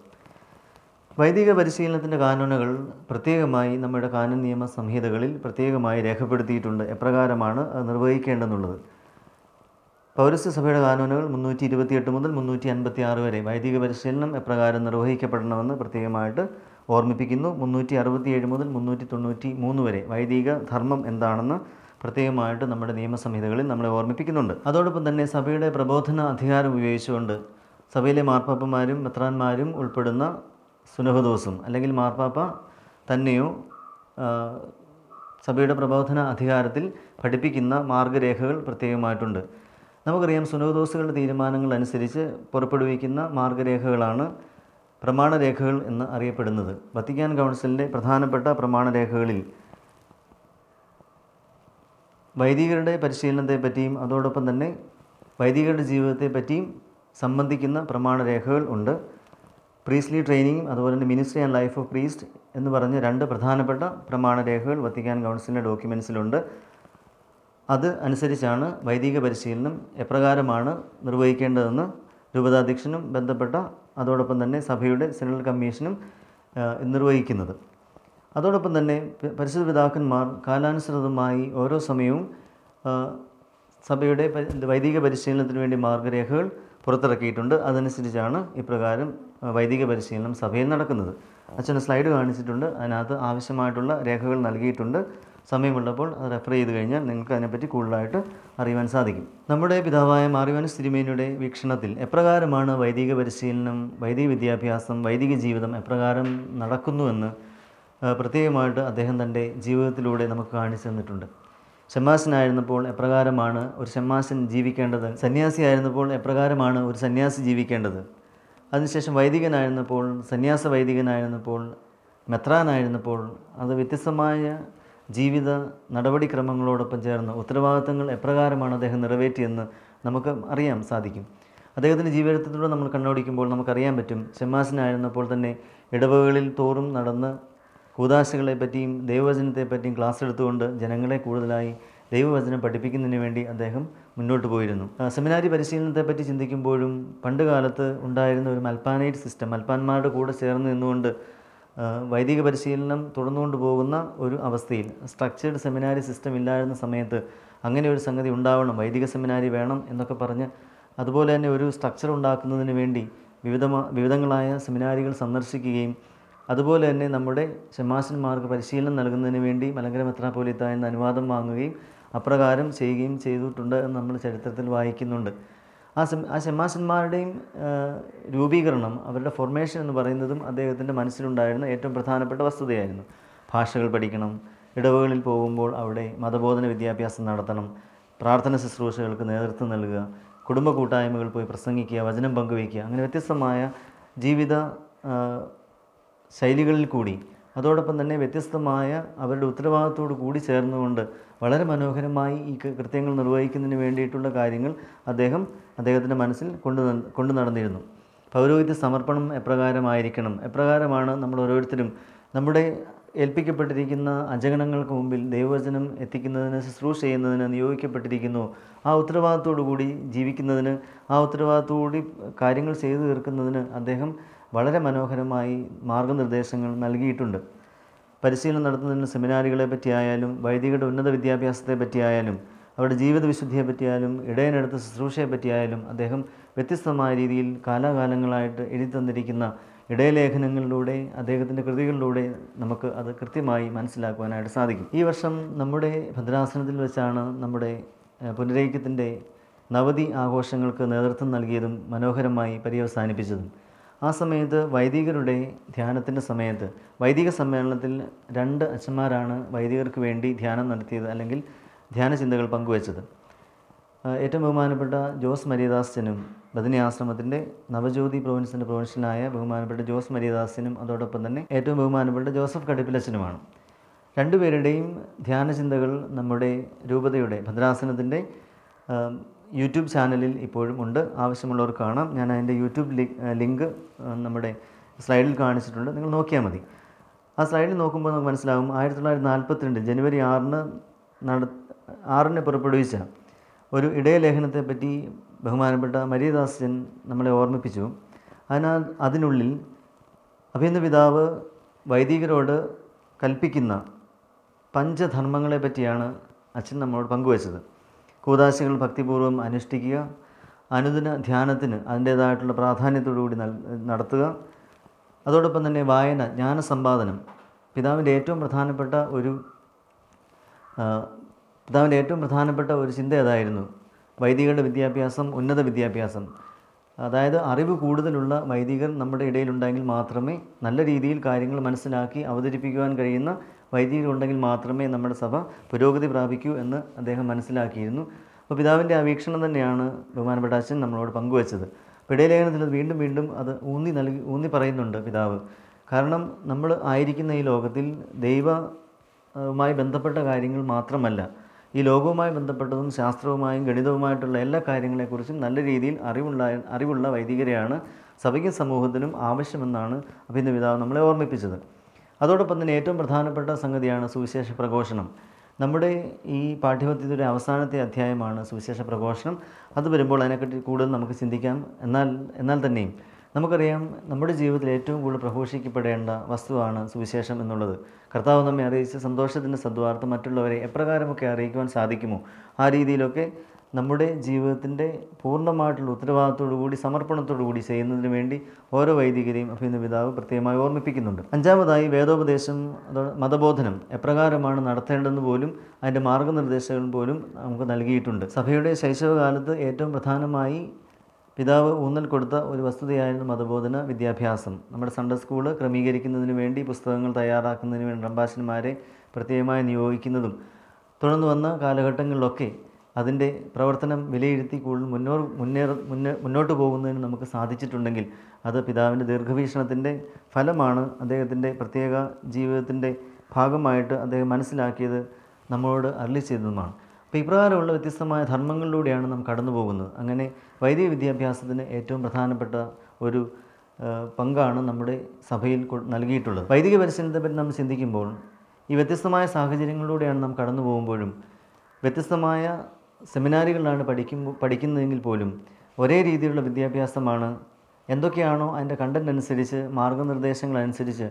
വൈദിക പരിശീലനത്തിൻ്റെ കാനൂനുകൾ പ്രത്യേകമായി നമ്മുടെ കാനൂൻ നിയമ സംഹിതകളിൽ പ്രത്യേകമായി രേഖപ്പെടുത്തിയിട്ടുണ്ട് എപ്രകാരമാണ് അത് നിർവഹിക്കേണ്ടെന്നുള്ളത് പൗരസ്ത്യ സഭയുടെ കാനൂനുകൾ മുന്നൂറ്റി ഇരുപത്തിയെട്ട് മുതൽ മുന്നൂറ്റി അൻപത്തി ആറ് വരെ വൈദിക പരിശീലനം എപ്രകാരം നിർവഹിക്കപ്പെടണമെന്ന് പ്രത്യേകമായിട്ട് ഓർമ്മിപ്പിക്കുന്നു മുന്നൂറ്റി അറുപത്തിയേഴ് മുതൽ മുന്നൂറ്റി തൊണ്ണൂറ്റി മൂന്ന് വരെ വൈദിക ധർമ്മം എന്താണെന്ന് പ്രത്യേകമായിട്ട് നമ്മുടെ നിയമസംഹിതകളിൽ നമ്മളെ ഓർമ്മിപ്പിക്കുന്നുണ്ട് അതോടൊപ്പം തന്നെ സഭയുടെ പ്രബോധന അധികാരം ഉപയോഗിച്ചുകൊണ്ട് സഭയിലെ മാർപ്പാപ്പന്മാരും മെത്രാന്മാരും ഉൾപ്പെടുന്ന സുനഹദോസും അല്ലെങ്കിൽ മാർപ്പാപ്പ തന്നെയോ ആ, സഭയുടെ പ്രബോധന അധികാരത്തിൽ പഠിപ്പിക്കുന്ന മാർഗരേഖകൾ പ്രത്യേകമായിട്ടുണ്ട് നമുക്കറിയാം സുനോദോസുകളുടെ തീരുമാനങ്ങൾ അനുസരിച്ച് പുറപ്പെടുവിക്കുന്ന മാർഗരേഖകളാണ് പ്രമാണരേഖകൾ എന്ന് അറിയപ്പെടുന്നത് വത്തിക്കാൻ കൗൺസിലിൻ്റെ പ്രധാനപ്പെട്ട പ്രമാണരേഖകളിൽ വൈദികരുടെ പരിശീലനത്തെ പറ്റിയും അതോടൊപ്പം തന്നെ വൈദികരുടെ ജീവിതത്തെ പറ്റിയും സംബന്ധിക്കുന്ന പ്രമാണരേഖകൾ ഉണ്ട് പ്രീസ്ലി ട്രെയിനിങ് അതുപോലെ തന്നെ ministry and life of priest എന്ന് പറഞ്ഞ രണ്ട് പ്രധാനപ്പെട്ട പ്രമാണരേഖകൾ വത്തിക്കാൻ കൗൺസിലിൻ്റെ ഡോക്യുമെൻസിലുണ്ട് അത് അനുസരിച്ചാണ് വൈദിക പരിശീലനം എപ്രകാരമാണ് നിർവഹിക്കേണ്ടതെന്ന് രൂപതാധ്യക്ഷനും ബന്ധപ്പെട്ട അതോടൊപ്പം തന്നെ സഭയുടെ സെനറൽ കമ്മീഷനും ആ, നിർവഹിക്കുന്നത് അതോടൊപ്പം തന്നെ പ- പരിശുദ്ധ പിതാക്കന്മാർ കാലാനുസൃതമായി ഓരോ സമയവും ആ, സഭയുടെ പ- വൈദിക പരിശീലനത്തിന് വേണ്ടി മാർഗരേഖകൾ പുറത്തിറക്കിയിട്ടുണ്ട് അതനുസരിച്ചാണ് ഇപ്രകാരം ആ, വൈദിക പരിശീലനം സഭയിൽ നടക്കുന്നത് അച്ഛന് സ്ലൈഡ് കാണിച്ചിട്ടുണ്ട് അതിനകത്ത് ആവശ്യമായിട്ടുള്ള രേഖകൾ നൽകിയിട്ടുണ്ട് സമയമുള്ളപ്പോൾ അത് റെഫർ ചെയ്ത് കഴിഞ്ഞാൽ നിങ്ങൾക്ക് അതിനെപ്പറ്റി കൂടുതലായിട്ട് അറിയുവാൻ സാധിക്കും നമ്മുടെ പിതാവായ മാറിവാനസ് തിരുമേനിയുടെ വീക്ഷണത്തിൽ എപ്രകാരമാണ് വൈദിക പരിശീലനം വൈദിക വിദ്യാഭ്യാസം വൈദിക ജീവിതം എപ്രകാരം നടക്കുന്നുവെന്ന് ആ, പ്രത്യേകമായിട്ട് അദ്ദേഹം തൻ്റെ ജീവിതത്തിലൂടെ നമുക്ക് കാണിച്ചു തന്നിട്ടുണ്ട് ഷമ്മാസനായിരുന്നപ്പോൾ എപ്രകാരമാണ് ഒരു ഷമ്മാസൻ ജീവിക്കേണ്ടത് സന്യാസിയായിരുന്നപ്പോൾ എപ്രകാരമാണ് ഒരു സന്യാസി ജീവിക്കേണ്ടത് അതിനുശേഷം വൈദികനായിരുന്നപ്പോൾ സന്യാസ വൈദികനായിരുന്നപ്പോൾ മെത്രാനായിരുന്നപ്പോൾ അത് വ്യത്യസ്തമായ ജീവിത നടപടിക്രമങ്ങളോടൊപ്പം ചേർന്ന് ഉത്തരവാദിത്തങ്ങൾ എപ്രകാരമാണ് അദ്ദേഹം നിറവേറ്റിയെന്ന് നമുക്ക് അറിയാൻ സാധിക്കും അദ്ദേഹത്തിൻ്റെ ജീവിതത്തിലൂടെ നമ്മൾ കണ്ണോടിക്കുമ്പോൾ നമുക്കറിയാൻ പറ്റും ഷമ്മാസിനായിരുന്നപ്പോൾ തന്നെ ഇടവകളിൽ തോറും നടന്ന് കൂതാശകളെ പറ്റിയും ദൈവവചനത്തെ പറ്റിയും ക്ലാസ് എടുത്തുകൊണ്ട് ജനങ്ങളെ കൂടുതലായി ദൈവവചനം പഠിപ്പിക്കുന്നതിന് വേണ്ടി അദ്ദേഹം മുന്നോട്ട് പോയിരുന്നു ആ, സെമിനാരി പരിശീലനത്തെ പറ്റി ചിന്തിക്കുമ്പോഴും പണ്ട് കാലത്ത് ഉണ്ടായിരുന്ന ഒരു മൽപ്പാനൈറ്റ് സിസ്റ്റം മൽപ്പാന്മാരുടെ കൂടെ ചേർന്ന് നിന്നുകൊണ്ട് ആ, വൈദിക പരിശീലനം തുടർന്നുകൊണ്ട് പോകുന്ന ഒരു അവസ്ഥയിൽ സ്ട്രക്ചേർഡ് സെമിനാരി സിസ്റ്റം ഇല്ലായിരുന്ന സമയത്ത് അങ്ങനെ ഒരു സംഗതി ഉണ്ടാവണം വൈദിക സെമിനാരി വേണം എന്നൊക്കെ പറഞ്ഞ് അതുപോലെ തന്നെ ഒരു സ്ട്രക്ചർ ഉണ്ടാക്കുന്നതിന് വേണ്ടി വിവിധ വിവിധങ്ങളായ സെമിനാരികൾ സന്ദർശിക്കുകയും അതുപോലെ തന്നെ നമ്മുടെ ഷമാശന്മാർക്ക് പരിശീലനം നൽകുന്നതിന് വേണ്ടി മലങ്കര മെത്രാപ്പോലിത്ത എന്ന അനുവാദം വാങ്ങുകയും അപ്രകാരം ചെയ്യുകയും ചെയ്തിട്ടുണ്ട് എന്ന് നമ്മൾ ചരിത്രത്തിൽ വായിക്കുന്നുണ്ട് ആ സെം ആ ഷമാശന്മാരുടെയും രൂപീകരണം അവരുടെ ഫോർമേഷൻ എന്ന് പറയുന്നതും അദ്ദേഹത്തിൻ്റെ മനസ്സിലുണ്ടായിരുന്ന ഏറ്റവും പ്രധാനപ്പെട്ട വസ്തുതയായിരുന്നു ഭാഷകൾ പഠിക്കണം ഇടവകളിൽ പോകുമ്പോൾ അവിടെ മതബോധന വിദ്യാഭ്യാസം നടത്തണം പ്രാർത്ഥന ശുശ്രൂഷകൾക്ക് നേതൃത്വം നൽകുക കുടുംബ കൂട്ടായ്മകൾ പോയി പ്രസംഗിക്കുക വചനം പങ്കുവയ്ക്കുക അങ്ങനെ വ്യത്യസ്തമായ ജീവിത ആ, ശൈലികളിൽ കൂടി അതോടൊപ്പം തന്നെ വ്യത്യസ്തമായ അവരുടെ ഉത്തരവാദിത്തോട് കൂടി ചേർന്നുകൊണ്ട് വളരെ മനോഹരമായി ഈ കൃ- കൃത്യങ്ങൾ നിർവഹിക്കുന്നതിന് വേണ്ടിയിട്ടുള്ള കാര്യങ്ങൾ അദ്ദേഹം അദ്ദേഹത്തിൻ്റെ മനസ്സിൽ കൊണ്ടു ന- കൊണ്ടു നടന്നിരുന്നു പൗരോഹിത്യ സമർപ്പണം എപ്രകാരമായിരിക്കണം എപ്രകാരമാണ് നമ്മൾ ഓരോരുത്തരും നമ്മുടെ ഏൽപ്പിക്കപ്പെട്ടിരിക്കുന്ന അജഗണങ്ങൾക്ക് മുമ്പിൽ ദൈവവചനം എത്തിക്കുന്നതിന് ശുശ്രൂഷ ചെയ്യുന്നതിന് നിയോഗിക്കപ്പെട്ടിരിക്കുന്നു ആ ഉത്തരവാദിത്തോടു കൂടി ജീവിക്കുന്നതിന് ആ ഉത്തരവാദിത്തോടുകൂടി കാര്യങ്ങൾ ചെയ്തു തീർക്കുന്നതിന് അദ്ദേഹം വളരെ മനോഹരമായി മാർഗനിർദ്ദേശങ്ങൾ നൽകിയിട്ടുണ്ട് പരിശീലനം നടത്തുന്നതിന് സെമിനാറുകളെ പറ്റിയായാലും വൈദികരുടെ ഉന്നത വിദ്യാഭ്യാസത്തെ പറ്റിയായാലും അവരുടെ ജീവിത വിശുദ്ധിയെ പറ്റിയാലും ഇടയനെടുത്ത ശുശ്രൂഷയെ പറ്റിയായാലും അദ്ദേഹം വ്യത്യസ്തമായ രീതിയിൽ കാലാകാലങ്ങളായിട്ട് എഴുതി തന്നിരിക്കുന്ന ഇടയലേഖനങ്ങളിലൂടെ അദ്ദേഹത്തിൻ്റെ കൃതികളിലൂടെ നമുക്ക് അത് കൃത്യമായി മനസ്സിലാക്കുവാനായിട്ട് സാധിക്കും ഈ വർഷം നമ്മുടെ ഭദ്രാസനത്തിൽ വെച്ചാണ് നമ്മുടെ ഏഹ്, പുനരൈക്യത്തിൻ്റെ നവതി ആഘോഷങ്ങൾക്ക് നേതൃത്വം നൽകിയതും മനോഹരമായി പര്യവസാനിപ്പിച്ചതും ആ സമയത്ത് വൈദികരുടെ ധ്യാനത്തിൻ്റെ സമയത്ത് വൈദിക സമ്മേളനത്തിൽ രണ്ട് അച്ഛന്മാരാണ് വൈദികർക്ക് വേണ്ടി ധ്യാനം നടത്തിയത് അല്ലെങ്കിൽ ധ്യാന ചിന്തകൾ പങ്കുവച്ചത് ആ, ഏറ്റവും ബഹുമാനപ്പെട്ട ജോസ് മരിയദാസനും ബദനി ആശ്രമത്തിൻ്റെ നവജ്യോതി പ്രൊവിൻസിൻ്റെ പ്രൊവിൻഷ്യലായ ബഹുമാനപ്പെട്ട ജോസ് മരിയദാസനും അതോടൊപ്പം തന്നെ ഏറ്റവും ബഹുമാനപ്പെട്ട ജോസഫ് കടിപ്പിലച്ചനുമാണ് രണ്ടുപേരുടെയും ധ്യാന ചിന്തകൾ നമ്മുടെ രൂപതയുടെ ഭദ്രാസനത്തിൻ്റെ ആ, യൂട്യൂബ് ചാനലിൽ ഇപ്പോഴും ഉണ്ട് ആവശ്യമുള്ളവർ കാണാം ഞാൻ അതിൻ്റെ യൂട്യൂബ് ലി- ആ, ലിങ്ക് ആ, നമ്മുടെ സ്ലൈഡിൽ കാണിച്ചിട്ടുണ്ട് നിങ്ങൾ നോക്കിയാൽ മതി ആ സ്ലൈഡിൽ നോക്കുമ്പോൾ നമുക്ക് മനസ്സിലാകും ആയിരത്തി തൊള്ളായിരത്തി നാൽപ്പത്തിരണ്ട് ജനുവരി ആറിന് നട ആറിന് പുറപ്പെടുവിച്ച ഒരു ഇടയലേഖനത്തെപ്പറ്റി ബഹുമാനപ്പെട്ട മരിയദാസൻ നമ്മളെ ഓർമ്മിപ്പിച്ചു അതിനാൽ അതിനുള്ളിൽ അഭിനന്ദ പിതാവ് വൈദികരോട് കൽപ്പിക്കുന്ന പഞ്ചധർമ്മങ്ങളെ പറ്റിയാണ് അച്ഛൻ നമ്മളോട് പങ്കുവച്ചത് കൂതാശകൾ ഭക്തിപൂർവ്വം അനുഷ്ഠിക്കുക അനുദിന ധ്യാനത്തിന് അതിൻ്റേതായിട്ടുള്ള പ്രാധാന്യത്തോടു കൂടി നൽ നടത്തുക അതോടൊപ്പം തന്നെ വായന ജ്ഞാനസമ്പാദനം പിതാവിൻ്റെ ഏറ്റവും പ്രധാനപ്പെട്ട ഒരു ആ, പിതാവിൻ്റെ ഏറ്റവും പ്രധാനപ്പെട്ട ഒരു ചിന്ത അതായിരുന്നു വൈദികരുടെ വിദ്യാഭ്യാസം ഉന്നത വിദ്യാഭ്യാസം അതായത് അറിവ് കൂടുതലുള്ള വൈദികർ നമ്മുടെ ഇടയിലുണ്ടെങ്കിൽ മാത്രമേ നല്ല രീതിയിൽ കാര്യങ്ങൾ മനസ്സിലാക്കി അവതരിപ്പിക്കുവാൻ കഴിയുന്ന വൈദികരുണ്ടെങ്കിൽ മാത്രമേ നമ്മുടെ സഭ പുരോഗതി പ്രാപിക്കൂ എന്ന് അദ്ദേഹം മനസ്സിലാക്കിയിരുന്നു അപ്പോൾ പിതാവിൻ്റെ ആ വീക്ഷണം തന്നെയാണ് ബഹുമാനപ്പെട്ട അച്ഛൻ നമ്മളോട് പങ്കുവച്ചത് അപ്പോൾ ഇടയലേഖനത്തിൽ അത് വീണ്ടും വീണ്ടും അത് ഊന്നി നൽകി ഊന്നി പറയുന്നുണ്ട് പിതാവ് കാരണം നമ്മൾ ആയിരിക്കുന്ന ഈ ലോകത്തിൽ ദൈവ വുമായി ബന്ധപ്പെട്ട കാര്യങ്ങൾ മാത്രമല്ല ഈ ലോകവുമായി ബന്ധപ്പെട്ടതും ശാസ്ത്രവുമായും ഗണിതവുമായിട്ടുള്ള എല്ലാ കാര്യങ്ങളെക്കുറിച്ചും നല്ല രീതിയിൽ അറിവുള്ള അറിവുള്ള വൈദികരെയാണ് സഭയ്ക്കും സമൂഹത്തിനും ആവശ്യമെന്നാണ് അഭിനന്ദ പിതാവ് നമ്മളെ ഓർമ്മിപ്പിച്ചത് അതോടൊപ്പം തന്നെ ഏറ്റവും പ്രധാനപ്പെട്ട സംഗതിയാണ് സുവിശേഷ പ്രഘോഷണം നമ്മുടെ ഈ പാഠ്യപദ്ധതിയുടെ അവസാനത്തെ അധ്യായമാണ് സുവിശേഷ പ്രഘോഷണം അത് വരുമ്പോൾ അതിനെപ്പറ്റി കൂടുതൽ നമുക്ക് ചിന്തിക്കാം എന്നാൽ എന്നാൽ തന്നെയും നമുക്കറിയാം നമ്മുടെ ജീവിതത്തിൽ ഏറ്റവും കൂടുതൽ പ്രഘോഷിക്കപ്പെടേണ്ട വസ്തുവാണ് സുവിശേഷം എന്നുള്ളത് കർത്താവ് നമ്മെ അറിയിച്ച സന്തോഷത്തിൻ്റെ സദ്വാർത്ത മറ്റുള്ളവരെ എപ്രകാരമൊക്കെ അറിയിക്കുവാൻ സാധിക്കുമോ ആ രീതിയിലൊക്കെ നമ്മുടെ ജീവിതത്തിൻ്റെ പൂർണ്ണമായിട്ടുള്ള ഉത്തരവാദിത്തോടു കൂടി സമർപ്പണത്തോടു കൂടി ചെയ്യുന്നതിന് വേണ്ടി ഓരോ വൈദികരെയും അഭിനന്ദ പിതാവ് പ്രത്യേകമായി ഓർമ്മിപ്പിക്കുന്നുണ്ട് അഞ്ചാമതായി വേദോപദേശം അതോ മതബോധനം എപ്രകാരമാണ് നടത്തേണ്ടതെന്ന് പോലും അതിൻ്റെ മാർഗനിർദ്ദേശങ്ങൾ പോലും നമുക്ക് നൽകിയിട്ടുണ്ട് സഭയുടെ ശൈശവകാലത്ത് ഏറ്റവും പ്രധാനമായി പിതാവ് ഊന്നൽ കൊടുത്ത ഒരു വസ്തുതയായിരുന്നു മതബോധന വിദ്യാഭ്യാസം നമ്മുടെ സൺഡേ സ്കൂള് ക്രമീകരിക്കുന്നതിന് വേണ്ടി പുസ്തകങ്ങൾ തയ്യാറാക്കുന്നതിന് വേണ്ടി റംബാശന്മാരെ പ്രത്യേകമായി നിയോഗിക്കുന്നതും തുടർന്ന് വന്ന കാലഘട്ടങ്ങളിലൊക്കെ അതിൻ്റെ പ്രവർത്തനം വിലയിരുത്തി കൂടുതൽ മുന്നോ മുന്നേറ മുന്നേ മുന്നോട്ട് പോകുന്നതിന് നമുക്ക് സാധിച്ചിട്ടുണ്ടെങ്കിൽ അത് പിതാവിൻ്റെ ദീർഘവീക്ഷണത്തിൻ്റെ ഫലമാണ് അദ്ദേഹത്തിൻ്റെ പ്രത്യേക ജീവിതത്തിൻ്റെ ഭാഗമായിട്ട് അദ്ദേഹം മനസ്സിലാക്കിയത് നമ്മളോട് അരളി ചെയ്തതുമാണ് അപ്പോൾ ഇപ്രകാരമുള്ള വ്യത്യസ്തമായ ധർമ്മങ്ങളിലൂടെയാണ് നാം കടന്നു പോകുന്നത് അങ്ങനെ വൈദിക വിദ്യാഭ്യാസത്തിന് ഏറ്റവും പ്രധാനപ്പെട്ട ഒരു ആ, പങ്കാണ് നമ്മുടെ സഭയിൽ കൊ- നൽകിയിട്ടുള്ളത് വൈദിക പരിശീലനത്തെ പറ്റി നാം ചിന്തിക്കുമ്പോൾ ഈ വ്യത്യസ്തമായ സാഹചര്യങ്ങളിലൂടെയാണ് നാം കടന്നു പോകുമ്പോഴും വ്യത്യസ്തമായ സെമിനാറുകളിലാണ് പഠിക്കുമ്പോൾ പഠിക്കുന്നതെങ്കിൽ പോലും ഒരേ രീതിയിലുള്ള വിദ്യാഭ്യാസമാണ് എന്തൊക്കെയാണോ അതിൻ്റെ കണ്ടന്റ് അനുസരിച്ച് മാർഗനിർദ്ദേശങ്ങൾ അനുസരിച്ച്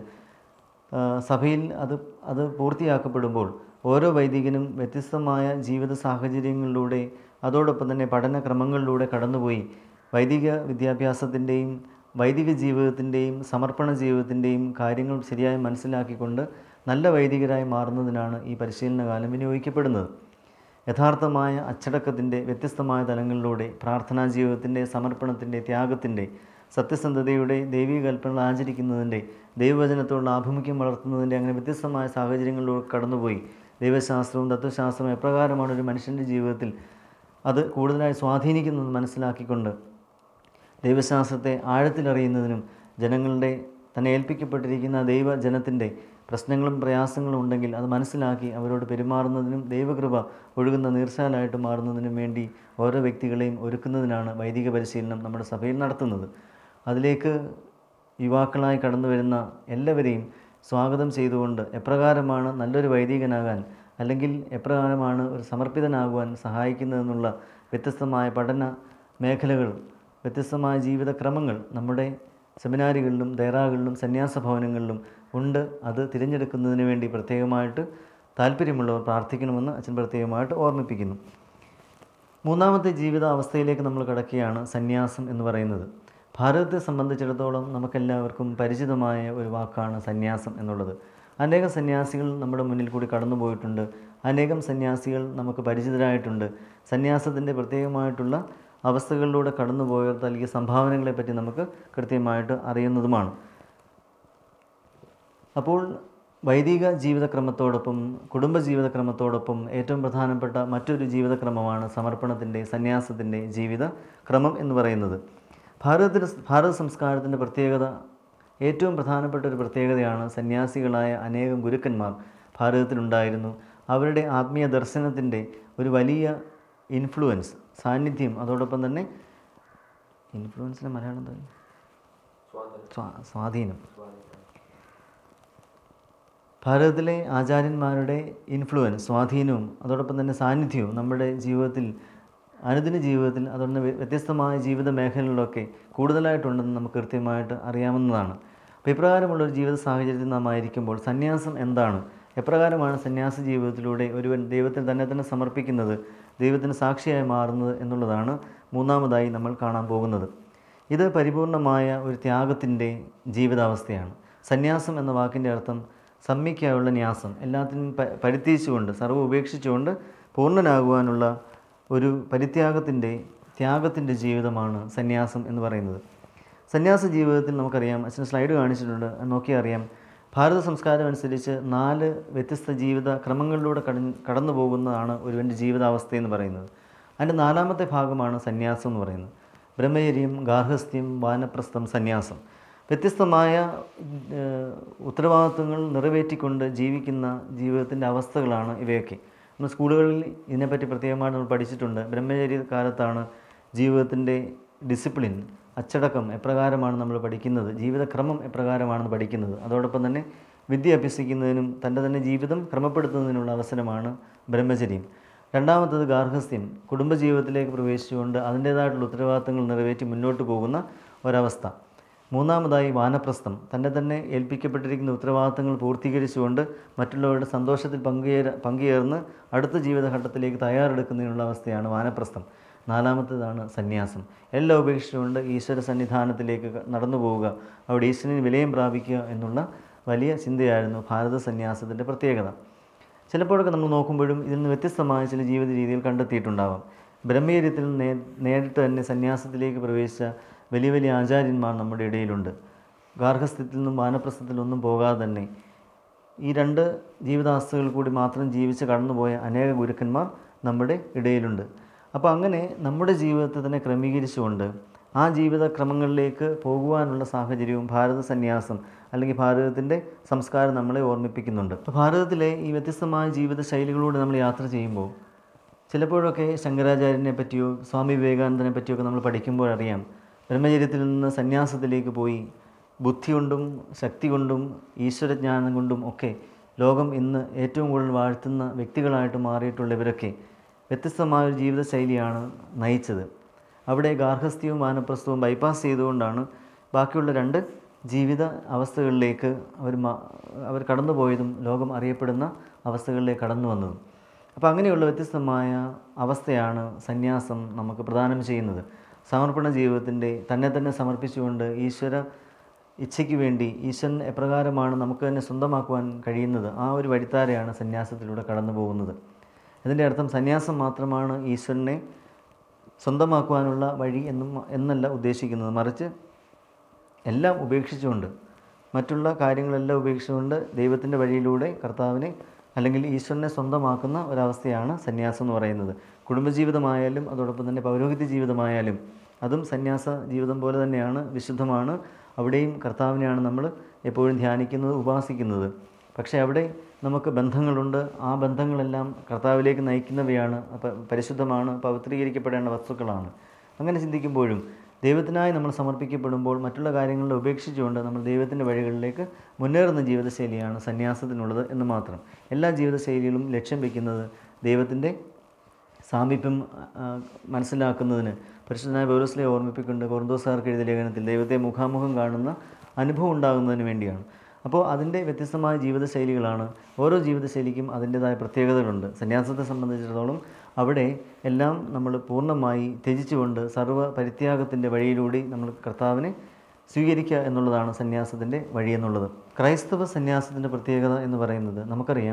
ആ, സഭയിൽ അത് അത് പൂർത്തിയാക്കപ്പെടുമ്പോൾ ഓരോ വൈദികനും വ്യത്യസ്തമായ ജീവിത സാഹചര്യങ്ങളിലൂടെ അതോടൊപ്പം തന്നെ പഠനക്രമങ്ങളിലൂടെ കടന്നുപോയി വൈദിക വിദ്യാഭ്യാസത്തിൻ്റെയും വൈദിക ജീവിതത്തിൻ്റെയും സമർപ്പണ ജീവിതത്തിൻ്റെയും കാര്യങ്ങൾ ശരിയായി മനസ്സിലാക്കിക്കൊണ്ട് നല്ല വൈദികരായി മാറുന്നതിനാണ് ഈ പരിശീലന കാലം വിനിയോഗിക്കപ്പെടുന്നത് യഥാർത്ഥമായ അച്ചടക്കത്തിൻ്റെ വ്യത്യസ്തമായ തലങ്ങളിലൂടെ പ്രാർത്ഥനാ ജീവിതത്തിൻ്റെ സമർപ്പണത്തിൻ്റെ ത്യാഗത്തിൻ്റെ സത്യസന്ധതയുടെ ദൈവിക കൽപ്പനകൾ ആചരിക്കുന്നതിൻ്റെ ദൈവവചനത്തോടുള്ള ആഭിമുഖ്യം വളർത്തുന്നതിൻ്റെ അങ്ങനെ വ്യത്യസ്തമായ സാഹചര്യങ്ങളിലൂടെ കടന്നുപോയി ദൈവശാസ്ത്രവും തത്വശാസ്ത്രവും എപ്രകാരമാണ് ഒരു മനുഷ്യൻ്റെ ജീവിതത്തിൽ അത് കൂടുതലായി സ്വാധീനിക്കുന്നത് മനസ്സിലാക്കിക്കൊണ്ട് ദൈവശാസ്ത്രത്തെ ആഴത്തിലറിയുന്നതിനും ജനങ്ങളുടെ തന്നെ ഏൽപ്പിക്കപ്പെട്ടിരിക്കുന്ന ദൈവജനത്തിൻ്റെ പ്രശ്നങ്ങളും പ്രയാസങ്ങളും ഉണ്ടെങ്കിൽ അത് മനസ്സിലാക്കി അവരോട് പെരുമാറുന്നതിനും ദൈവകൃപ ഒഴുകുന്ന നീർച്ചാലായിട്ട് മാറുന്നതിനും വേണ്ടി ഓരോ വ്യക്തികളെയും ഒരുക്കുന്നതിനാണ് വൈദിക പരിശീലനം നമ്മുടെ സഭയിൽ നടത്തുന്നത് അതിലേക്ക് യുവാക്കളായി കടന്നു വരുന്ന എല്ലാവരെയും സ്വാഗതം ചെയ്തുകൊണ്ട് എപ്രകാരമാണ് നല്ലൊരു വൈദികനാകാൻ അല്ലെങ്കിൽ എപ്രകാരമാണ് ഒരു സമർപ്പിതനാകുവാൻ സഹായിക്കുന്നതെന്നുള്ള വ്യത്യസ്തമായ പഠന മേഖലകൾ വ്യത്യസ്തമായ ജീവിതക്രമങ്ങൾ നമ്മുടെ സെമിനാറുകളിലും ദൈറാകളിലും സന്യാസ ഭവനങ്ങളിലും ഉണ്ട് അത് തിരഞ്ഞെടുക്കുന്നതിന് വേണ്ടി പ്രത്യേകമായിട്ട് താല്പര്യമുള്ളവർ പ്രാർത്ഥിക്കണമെന്ന് അച്ഛൻ പ്രത്യേകമായിട്ട് ഓർമ്മിപ്പിക്കുന്നു മൂന്നാമത്തെ ജീവിത അവസ്ഥയിലേക്ക് നമ്മൾ കടക്കുകയാണ് സന്യാസം എന്ന് പറയുന്നത് ഭാരതത്തെ സംബന്ധിച്ചിടത്തോളം നമുക്കെല്ലാവർക്കും പരിചിതമായ ഒരു വാക്കാണ് സന്യാസം എന്നുള്ളത് അനേകം സന്യാസികൾ നമ്മുടെ മുന്നിൽ കൂടി കടന്നു പോയിട്ടുണ്ട് അനേകം സന്യാസികൾ നമുക്ക് പരിചിതരായിട്ടുണ്ട് സന്യാസത്തിൻ്റെ പ്രത്യേകമായിട്ടുള്ള അവസ്ഥകളിലൂടെ കടന്നുപോയവർ നൽകിയ സംഭാവനകളെ പറ്റി നമുക്ക് കൃത്യമായിട്ട് അറിയുന്നതുമാണ് അപ്പോൾ വൈദിക ജീവിതക്രമത്തോടൊപ്പം കുടുംബ ജീവിതക്രമത്തോടൊപ്പം ഏറ്റവും പ്രധാനപ്പെട്ട മറ്റൊരു ജീവിതക്രമമാണ് സമർപ്പണത്തിൻ്റെ സന്യാസത്തിൻ്റെ ജീവിത ക്രമം എന്ന് പറയുന്നത് ഭാരതത്തിൻ്റെ ഭാരത സംസ്കാരത്തിൻ്റെ പ്രത്യേകത ഏറ്റവും പ്രധാനപ്പെട്ട ഒരു പ്രത്യേകതയാണ് സന്യാസികളായ അനേകം ഗുരുക്കന്മാർ ഭാരതത്തിലുണ്ടായിരുന്നു അവരുടെ ആത്മീയ ദർശനത്തിൻ്റെ ഒരു വലിയ ഇൻഫ്ലുവൻസ് സാന്നിധ്യം അതോടൊപ്പം തന്നെ ഇൻഫ്ലുവൻസിൻ്റെ മലയാളം എന്താ സ്വാ- സ്വാധീനം ഭാരതത്തിലെ ആചാര്യന്മാരുടെ ഇൻഫ്ലുവൻസ് സ്വാധീനവും അതോടൊപ്പം തന്നെ സാന്നിധ്യവും നമ്മുടെ ജീവിതത്തിൽ അനുദിന ജീവിതത്തിൽ അതുകൊണ്ട് വ്യത്യസ്തമായ ജീവിത മേഖലകളിലൊക്കെ കൂടുതലായിട്ടുണ്ടെന്ന് നമുക്ക് കൃത്യമായിട്ട് അറിയാവുന്നതാണ് അപ്പോൾ ഇപ്രകാരമുള്ള ഒരു ജീവിത സാഹചര്യത്തിൽ നാം ആയിരിക്കുമ്പോൾ സന്യാസം എന്താണ് എപ്രകാരമാണ് സന്യാസ ജീവിതത്തിലൂടെ ഒരുവൻ ദൈവത്തിന് തന്നെ തന്നെ സമർപ്പിക്കുന്നത് ദൈവത്തിന് സാക്ഷിയായി മാറുന്നത് എന്നുള്ളതാണ് മൂന്നാമതായി നമ്മൾ കാണാൻ പോകുന്നത് ഇത് പരിപൂർണമായ ഒരു ത്യാഗത്തിൻ്റെ ജീവിതാവസ്ഥയാണ് സന്യാസം എന്ന വാക്കിൻ്റെ അർത്ഥം സമ്മിക്കായുള്ള ന്യാസം എല്ലാത്തിനും പ പരിത്യജിച്ചുകൊണ്ട് സർവ്വ ഉപേക്ഷിച്ചുകൊണ്ട് പൂർണ്ണനാകുവാനുള്ള ഒരു പരിത്യാഗത്തിൻ്റെ ത്യാഗത്തിൻ്റെ ജീവിതമാണ് സന്യാസം എന്ന് പറയുന്നത് സന്യാസ ജീവിതത്തിൽ നമുക്കറിയാം അച്ഛൻ സ്ലൈഡ് കാണിച്ചിട്ടുണ്ട് അത് നോക്കിയാൽ അറിയാം ഭാരത സംസ്കാരം അനുസരിച്ച് നാല് വ്യത്യസ്ത ജീവിത ക്രമങ്ങളിലൂടെ കട കടന്നു പോകുന്നതാണ് ഒരുവൻ്റെ ജീവിതാവസ്ഥ എന്ന് പറയുന്നത് അതിൻ്റെ നാലാമത്തെ ഭാഗമാണ് സന്യാസം എന്ന് പറയുന്നത് ബ്രഹ്മചര്യം ഗാർഹസ്ഥ്യം വാനപ്രസ്ഥം സന്യാസം വ്യത്യസ്തമായ ഏഹ്, ഉത്തരവാദിത്വങ്ങൾ നിറവേറ്റിക്കൊണ്ട് ജീവിക്കുന്ന ജീവിതത്തിൻ്റെ അവസ്ഥകളാണ് ഇവയൊക്കെ നമ്മൾ സ്കൂളുകളിൽ ഇതിനെപ്പറ്റി പ്രത്യേകമായിട്ട് നമ്മൾ പഠിച്ചിട്ടുണ്ട് ബ്രഹ്മചര്യ കാലത്താണ് ജീവിതത്തിൻ്റെ ഡിസിപ്ലിൻ അച്ചടക്കം എപ്രകാരമാണ് നമ്മൾ പഠിക്കുന്നത് ജീവിതക്രമം എപ്രകാരമാണെന്ന് പഠിക്കുന്നത് അതോടൊപ്പം തന്നെ വിദ്യ അഭ്യസിക്കുന്നതിനും തൻ്റെ തന്നെ ജീവിതം ക്രമപ്പെടുത്തുന്നതിനുള്ള അവസരമാണ് ബ്രഹ്മചര്യം രണ്ടാമത്തത് ഗാർഹസ്ഥ്യം കുടുംബജീവിതത്തിലേക്ക് പ്രവേശിച്ചുകൊണ്ട് അതിൻ്റേതായിട്ടുള്ള ഉത്തരവാദിത്തങ്ങൾ നിറവേറ്റി മുന്നോട്ട് പോകുന്ന ഒരവസ്ഥ മൂന്നാമതായി വാനപ്രസ്ഥം തന്നെ തന്നെ ഏൽപ്പിക്കപ്പെട്ടിരിക്കുന്ന ഉത്തരവാദിത്തങ്ങൾ പൂർത്തീകരിച്ചുകൊണ്ട് മറ്റുള്ളവരുടെ സന്തോഷത്തിൽ പങ്കുചേര പങ്കുചേർന്ന് അടുത്ത ജീവിതഘട്ടത്തിലേക്ക് തയ്യാറെടുക്കുന്നതിനുള്ള അവസ്ഥയാണ് വാനപ്രസ്ഥം നാലാമത്തേതാണ് സന്യാസം എല്ലാം ഉപേക്ഷിച്ചുകൊണ്ട് ഈശ്വര സന്നിധാനത്തിലേക്ക് ക- നടന്നു പോവുക അവിടെ ഈശ്വരന് വിലയം പ്രാപിക്കുക എന്നുള്ള വലിയ ചിന്തയായിരുന്നു ഭാരത സന്യാസത്തിൻ്റെ പ്രത്യേകത ചിലപ്പോഴൊക്കെ നമ്മൾ നോക്കുമ്പോഴും ഇതിൽ നിന്ന് വ്യത്യസ്തമായ ചില ജീവിത രീതികൾ കണ്ടെത്തിയിട്ടുണ്ടാവാം ബ്രഹ്മചര്യത്തിൽ നേ നേരിട്ട് തന്നെ സന്യാസത്തിലേക്ക് പ്രവേശിച്ച വലിയ വലിയ ആചാര്യന്മാർ നമ്മുടെ ഇടയിലുണ്ട് ഗാർഹസ്ഥ്യത്തിൽ നിന്നും വാനപ്രസ്ഥത്തിൽ ഒന്നും പോകാതെ തന്നെ ഈ രണ്ട് ജീവിതാവസ്ഥകൾ കൂടി മാത്രം ജീവിച്ച് കടന്നുപോയ അനേക ഗുരുക്കന്മാർ നമ്മുടെ ഇടയിലുണ്ട് അപ്പോൾ അങ്ങനെ നമ്മുടെ ജീവിതത്തെ തന്നെ ക്രമീകരിച്ചുകൊണ്ട് ആ ജീവിത ക്രമങ്ങളിലേക്ക് പോകുവാനുള്ള സാഹചര്യവും ഭാരത സന്യാസം അല്ലെങ്കിൽ ഭാരതത്തിൻ്റെ സംസ്കാരം നമ്മളെ ഓർമ്മിപ്പിക്കുന്നുണ്ട് അപ്പോൾ ഭാരതത്തിലെ ഈ വ്യത്യസ്തമായ ജീവിത ശൈലികളോട് നമ്മൾ യാത്ര ചെയ്യുമ്പോൾ ചിലപ്പോഴൊക്കെ ശങ്കരാചാര്യനെ പറ്റിയോ സ്വാമി വിവേകാനന്ദനെ പറ്റിയൊക്കെ നമ്മൾ പഠിക്കുമ്പോഴറിയാം ബ്രഹ്മചര്യത്തിൽ നിന്ന് സന്യാസത്തിലേക്ക് പോയി ബുദ്ധി കൊണ്ടും ശക്തി കൊണ്ടും ഈശ്വരജ്ഞാനം കൊണ്ടും ഒക്കെ ലോകം ഇന്ന് ഏറ്റവും കൂടുതൽ വാഴ്ത്തുന്ന വ്യക്തികളായിട്ട് മാറിയിട്ടുള്ള ഇവരൊക്കെ വ്യത്യസ്തമായ ഒരു ജീവിതശൈലിയാണ് നയിച്ചത് അവിടെ ഗാർഹസ്ഥ്യവും വാനപ്രസ്ഥവും ബൈപ്പാസ് ചെയ്തുകൊണ്ടാണ് ബാക്കിയുള്ള രണ്ട് ജീവിത അവസ്ഥകളിലേക്ക് അവർ മാ- അവർ കടന്നുപോയതും ലോകം അറിയപ്പെടുന്ന അവസ്ഥകളിലേക്ക് കടന്നു വന്നതും അപ്പോൾ അങ്ങനെയുള്ള വ്യത്യസ്തമായ അവസ്ഥയാണ് സന്യാസം നമുക്ക് പ്രദാനം ചെയ്യുന്നത് സമർപ്പണ ജീവിതത്തിൻ്റെ തന്നെ തന്നെ സമർപ്പിച്ചുകൊണ്ട് ഈശ്വര ഇച്ഛയ്ക്ക് വേണ്ടി ഈശ്വരൻ എപ്രകാരമാണ് നമുക്ക് തന്നെ സ്വന്തമാക്കുവാൻ കഴിയുന്നത് ആ ഒരു വഴിത്താരെയാണ് സന്യാസത്തിലൂടെ കടന്നു പോകുന്നത് ഇതിൻ്റെ അർത്ഥം സന്യാസം മാത്രമാണ് ഈശ്വരനെ സ്വന്തമാക്കുവാനുള്ള വഴി എന്നും എന്നല്ല ഉദ്ദേശിക്കുന്നത് മറിച്ച് എല്ലാം ഉപേക്ഷിച്ചുകൊണ്ട് മറ്റുള്ള കാര്യങ്ങളെല്ലാം ഉപേക്ഷിച്ചുകൊണ്ട് ദൈവത്തിൻ്റെ വഴിയിലൂടെ കർത്താവിനെ അല്ലെങ്കിൽ ഈശ്വരനെ സ്വന്തമാക്കുന്ന ഒരവസ്ഥയാണ് സന്യാസം എന്ന് പറയുന്നത് കുടുംബജീവിതമായാലും അതോടൊപ്പം തന്നെ പൗരോഹിത്യ ജീവിതമായാലും അതും സന്യാസ ജീവിതം പോലെ തന്നെയാണ് വിശുദ്ധമാണ് അവിടെയും കർത്താവിനെയാണ് നമ്മൾ എപ്പോഴും ധ്യാനിക്കുന്നത് ഉപാസിക്കുന്നത് പക്ഷേ അവിടെ നമുക്ക് ബന്ധങ്ങളുണ്ട് ആ ബന്ധങ്ങളെല്ലാം കർത്താവിലേക്ക് നയിക്കുന്നവയാണ് പ- പരിശുദ്ധമാണ് പവിത്രീകരിക്കപ്പെടേണ്ട വസ്തുക്കളാണ് അങ്ങനെ ചിന്തിക്കുമ്പോഴും ദൈവത്തിനായി നമ്മൾ സമർപ്പിക്കപ്പെടുമ്പോൾ മറ്റുള്ള കാര്യങ്ങളെ ഉപേക്ഷിച്ചുകൊണ്ട് നമ്മൾ ദൈവത്തിൻ്റെ വഴികളിലേക്ക് മുന്നേറുന്ന ജീവിതശൈലിയാണ് സന്യാസത്തിനുള്ളത് എന്ന് മാത്രം എല്ലാ ജീവിതശൈലികളും ലക്ഷ്യം വയ്ക്കുന്നത് ദൈവത്തിൻ്റെ സാമീപ്യം ആ, മനസ്സിലാക്കുന്നതിന് പരിശുദ്ധനായ പൗലോസിലെ ഓർമ്മിപ്പിക്കൊണ്ട് കോർന്തോസാർക്ക് എഴുതിയ ലേഖനത്തിൽ ദൈവത്തെ മുഖാമുഖം കാണുന്ന അനുഭവം ഉണ്ടാകുന്നതിന് വേണ്ടിയാണ് അപ്പോൾ അതിൻ്റെ വ്യത്യസ്തമായ ജീവിതശൈലികളാണ് ഓരോ ജീവിതശൈലിക്കും അതിൻ്റെതായ പ്രത്യേകതകളുണ്ട് സന്യാസത്തെ സംബന്ധിച്ചിടത്തോളം അവിടെ എല്ലാം നമ്മൾ പൂർണ്ണമായി ത്യജിച്ചുകൊണ്ട് സർവ്വ പരിത്യാഗത്തിൻ്റെ വഴിയിലൂടെ നമ്മൾ കർത്താവിനെ സ്വീകരിക്കുക എന്നുള്ളതാണ് സന്യാസത്തിൻ്റെ വഴി എന്നുള്ളത് ക്രൈസ്തവ സന്യാസത്തിൻ്റെ പ്രത്യേകത എന്ന് പറയുന്നത് നമുക്കറിയാം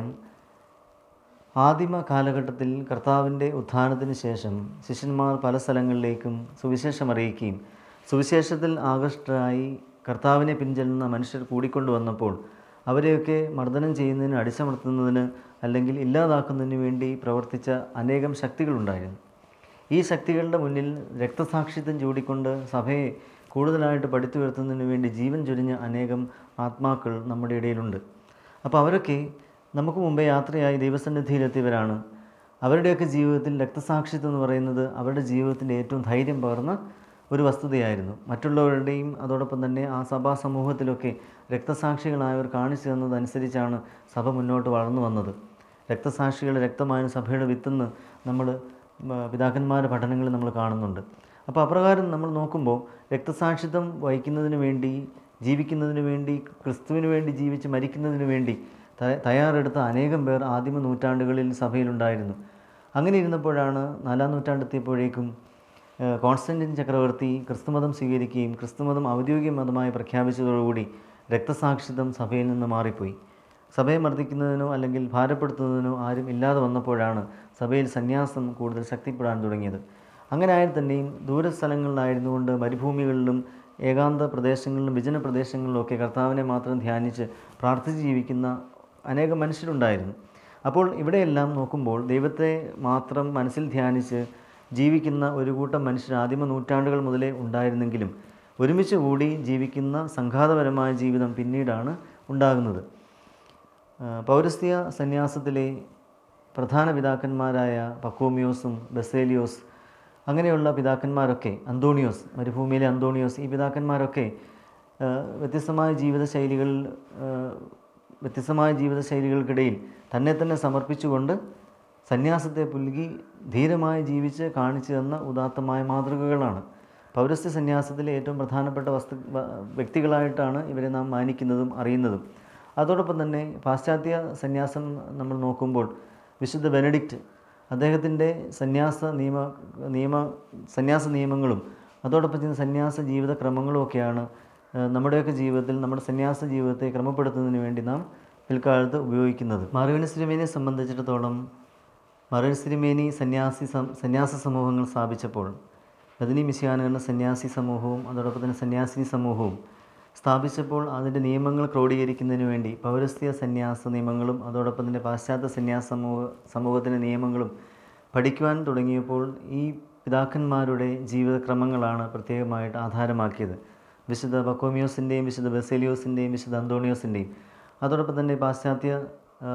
ആദിമ കാലഘട്ടത്തിൽ കർത്താവിൻ്റെ ഉത്ഥാനത്തിന് ശേഷം ശിഷ്യന്മാർ പല സ്ഥലങ്ങളിലേക്കും സുവിശേഷം അറിയിക്കുകയും സുവിശേഷത്തിൽ ആകൃഷ്ടരായി കർത്താവിനെ പിൻചെല്ലുന്ന മനുഷ്യർ കൂടിക്കൊണ്ടുവന്നപ്പോൾ അവരെയൊക്കെ മർദ്ദനം ചെയ്യുന്നതിന് അടിച്ചമർത്തുന്നതിന് അല്ലെങ്കിൽ ഇല്ലാതാക്കുന്നതിന് വേണ്ടി പ്രവർത്തിച്ച അനേകം ശക്തികളുണ്ടായിരുന്നു ഈ ശക്തികളുടെ മുന്നിൽ രക്തസാക്ഷിത്വം ചൂടിക്കൊണ്ട് സഭയെ കൂടുതലായിട്ട് പടുത്തുയർത്തുന്നതിന് വേണ്ടി ജീവൻ ചൊരിഞ്ഞ അനേകം ആത്മാക്കൾ നമ്മുടെ ഇടയിലുണ്ട് അപ്പോൾ അവരൊക്കെ നമുക്ക് മുമ്പേ യാത്രയായി ദൈവസന്നിധിയിലെത്തിയവരാണ് അവരുടെയൊക്കെ ജീവിതത്തിൽ രക്തസാക്ഷിത്വം എന്ന് പറയുന്നത് അവരുടെ ജീവിതത്തിൻ്റെ ഏറ്റവും ധൈര്യം പകർന്ന ഒരു വസ്തുതയായിരുന്നു മറ്റുള്ളവരുടെയും അതോടൊപ്പം തന്നെ ആ സഭാ സമൂഹത്തിലൊക്കെ രക്തസാക്ഷികളായവർ കാണിച്ചു തന്നതനുസരിച്ചാണ് സഭ മുന്നോട്ട് വളർന്നു വന്നത് രക്തസാക്ഷികളുടെ രക്തമായ സഭയുടെ വിത്തെന്ന് നമ്മൾ പിതാക്കന്മാരുടെ പഠനങ്ങളിൽ നമ്മൾ കാണുന്നുണ്ട് അപ്പോൾ അപ്രകാരം നമ്മൾ നോക്കുമ്പോൾ രക്തസാക്ഷിത്വം വഹിക്കുന്നതിന് വേണ്ടി ജീവിക്കുന്നതിന് വേണ്ടി ക്രിസ്തുവിന് വേണ്ടി ജീവിച്ച് മരിക്കുന്നതിന് വേണ്ടി ത- തയ്യാറെടുത്ത അനേകം പേർ ആദിമ നൂറ്റാണ്ടുകളിൽ സഭയിലുണ്ടായിരുന്നു അങ്ങനെ ഇരുന്നപ്പോഴാണ് നാലാം നൂറ്റാണ്ടെത്തിയപ്പോഴേക്കും ഏഹ്, കോൺസ്റ്റന്റിൻ ചക്രവർത്തി ക്രിസ്തുമതം സ്വീകരിക്കുകയും ക്രിസ്തുമതം ഔദ്യോഗിക മതമായി പ്രഖ്യാപിച്ചതോടുകൂടി രക്തസാക്ഷിത്വം സഭയിൽ നിന്ന് മാറിപ്പോയി സഭയെ മർദ്ദിക്കുന്നതിനോ അല്ലെങ്കിൽ ഭാരപ്പെടുത്തുന്നതിനോ ആരും ഇല്ലാതെ വന്നപ്പോഴാണ് സഭയിൽ സന്യാസം കൂടുതൽ ശക്തിപ്പെടാൻ തുടങ്ങിയത് അങ്ങനെ ആയാൽ തന്നെയും ദൂരസ്ഥലങ്ങളിലായിരുന്നുകൊണ്ട് മരുഭൂമികളിലും ഏകാന്ത പ്രദേശങ്ങളിലും വിജന പ്രദേശങ്ങളിലും ഒക്കെ കർത്താവിനെ മാത്രം ധ്യാനിച്ച് പ്രാർത്ഥിച്ച് ജീവിക്കുന്ന അനേകം മനുഷ്യരുണ്ടായിരുന്നു അപ്പോൾ ഇവിടെയെല്ലാം നോക്കുമ്പോൾ ദൈവത്തെ മാത്രം മനസ്സിൽ ധ്യാനിച്ച് ജീവിക്കുന്ന ഒരു കൂട്ടം മനുഷ്യർ ആദിമ നൂറ്റാണ്ടുകൾ മുതലേ ഉണ്ടായിരുന്നെങ്കിലും ഒരുമിച്ച് കൂടി ജീവിക്കുന്ന സംഘാതപരമായ ജീവിതം പിന്നീടാണ് ഉണ്ടാകുന്നത് ആ, പൗരസ്ത്യ സന്യാസത്തിലെ പ്രധാന പിതാക്കന്മാരായ പക്കോമിയോസും ബസേലിയോസ് അങ്ങനെയുള്ള പിതാക്കന്മാരൊക്കെ അന്തോണിയോസ് മരുഭൂമിയിലെ അന്തോണിയോസ് ഈ പിതാക്കന്മാരൊക്കെ ആ, വ്യത്യസ്തമായ ജീവിതശൈലികൾ ആ, വ്യത്യസ്തമായ ജീവിതശൈലികൾക്കിടയിൽ തന്നെ തന്നെ സമർപ്പിച്ചുകൊണ്ട് സന്യാസത്തെ പുലുകി ധീരമായി ജീവിച്ച് കാണിച്ചു തന്ന ഉദാത്തമായ മാതൃകകളാണ് പൗരസ്ത്യ സന്യാസത്തിലെ ഏറ്റവും പ്രധാനപ്പെട്ട വസ്തു വ- വ്യക്തികളായിട്ടാണ് ഇവരെ നാം മാനിക്കുന്നതും അറിയുന്നതും അതോടൊപ്പം തന്നെ പാശ്ചാത്യ സന്യാസം നമ്മൾ നോക്കുമ്പോൾ വിശുദ്ധ ബെനഡിക്റ്റ് അദ്ദേഹത്തിൻ്റെ സന്യാസ നിയമ നിയമ സന്യാസ നിയമങ്ങളും അതോടൊപ്പം ചെയ്യുന്ന സന്യാസ ജീവിത ക്രമങ്ങളും ഒക്കെയാണ് ഏഹ്, നമ്മുടെയൊക്കെ ജീവിതത്തിൽ നമ്മുടെ സന്യാസ ജീവിതത്തെ ക്രമപ്പെടുത്തുന്നതിന് വേണ്ടി നാം പിൽക്കാലത്ത് ഉപയോഗിക്കുന്നത് മാറുവിന സിനിമയെ സംബന്ധിച്ചിടത്തോളം മറൻ സിരിമേനി സന്യാസി സം- സന്യാസ സമൂഹങ്ങൾ സ്ഥാപിച്ചപ്പോൾ ബദനി മിശിയാനുകളുടെ സന്യാസി സമൂഹവും അതോടൊപ്പം തന്നെ സന്യാസിനി സമൂഹവും സ്ഥാപിച്ചപ്പോൾ അതിൻ്റെ നിയമങ്ങൾ ക്രോഡീകരിക്കുന്നതിന് വേണ്ടി പൗരസ്ത്യ സന്യാസ നിയമങ്ങളും അതോടൊപ്പം തന്നെ പാശ്ചാത്യ സന്യാസ സമൂഹ സമൂഹത്തിൻ്റെ നിയമങ്ങളും പഠിക്കുവാൻ തുടങ്ങിയപ്പോൾ ഈ പിതാക്കന്മാരുടെ ജീവിതക്രമങ്ങളാണ് പ്രത്യേകമായിട്ട് ആധാരമാക്കിയത് വിശുദ്ധ ബക്കോമിയോസിൻ്റെയും വിശുദ്ധ ബെസേലിയോസിൻ്റെയും വിശുദ്ധ അന്തോണിയോസിൻ്റെയും അതോടൊപ്പം തന്നെ പാശ്ചാത്യ ആ,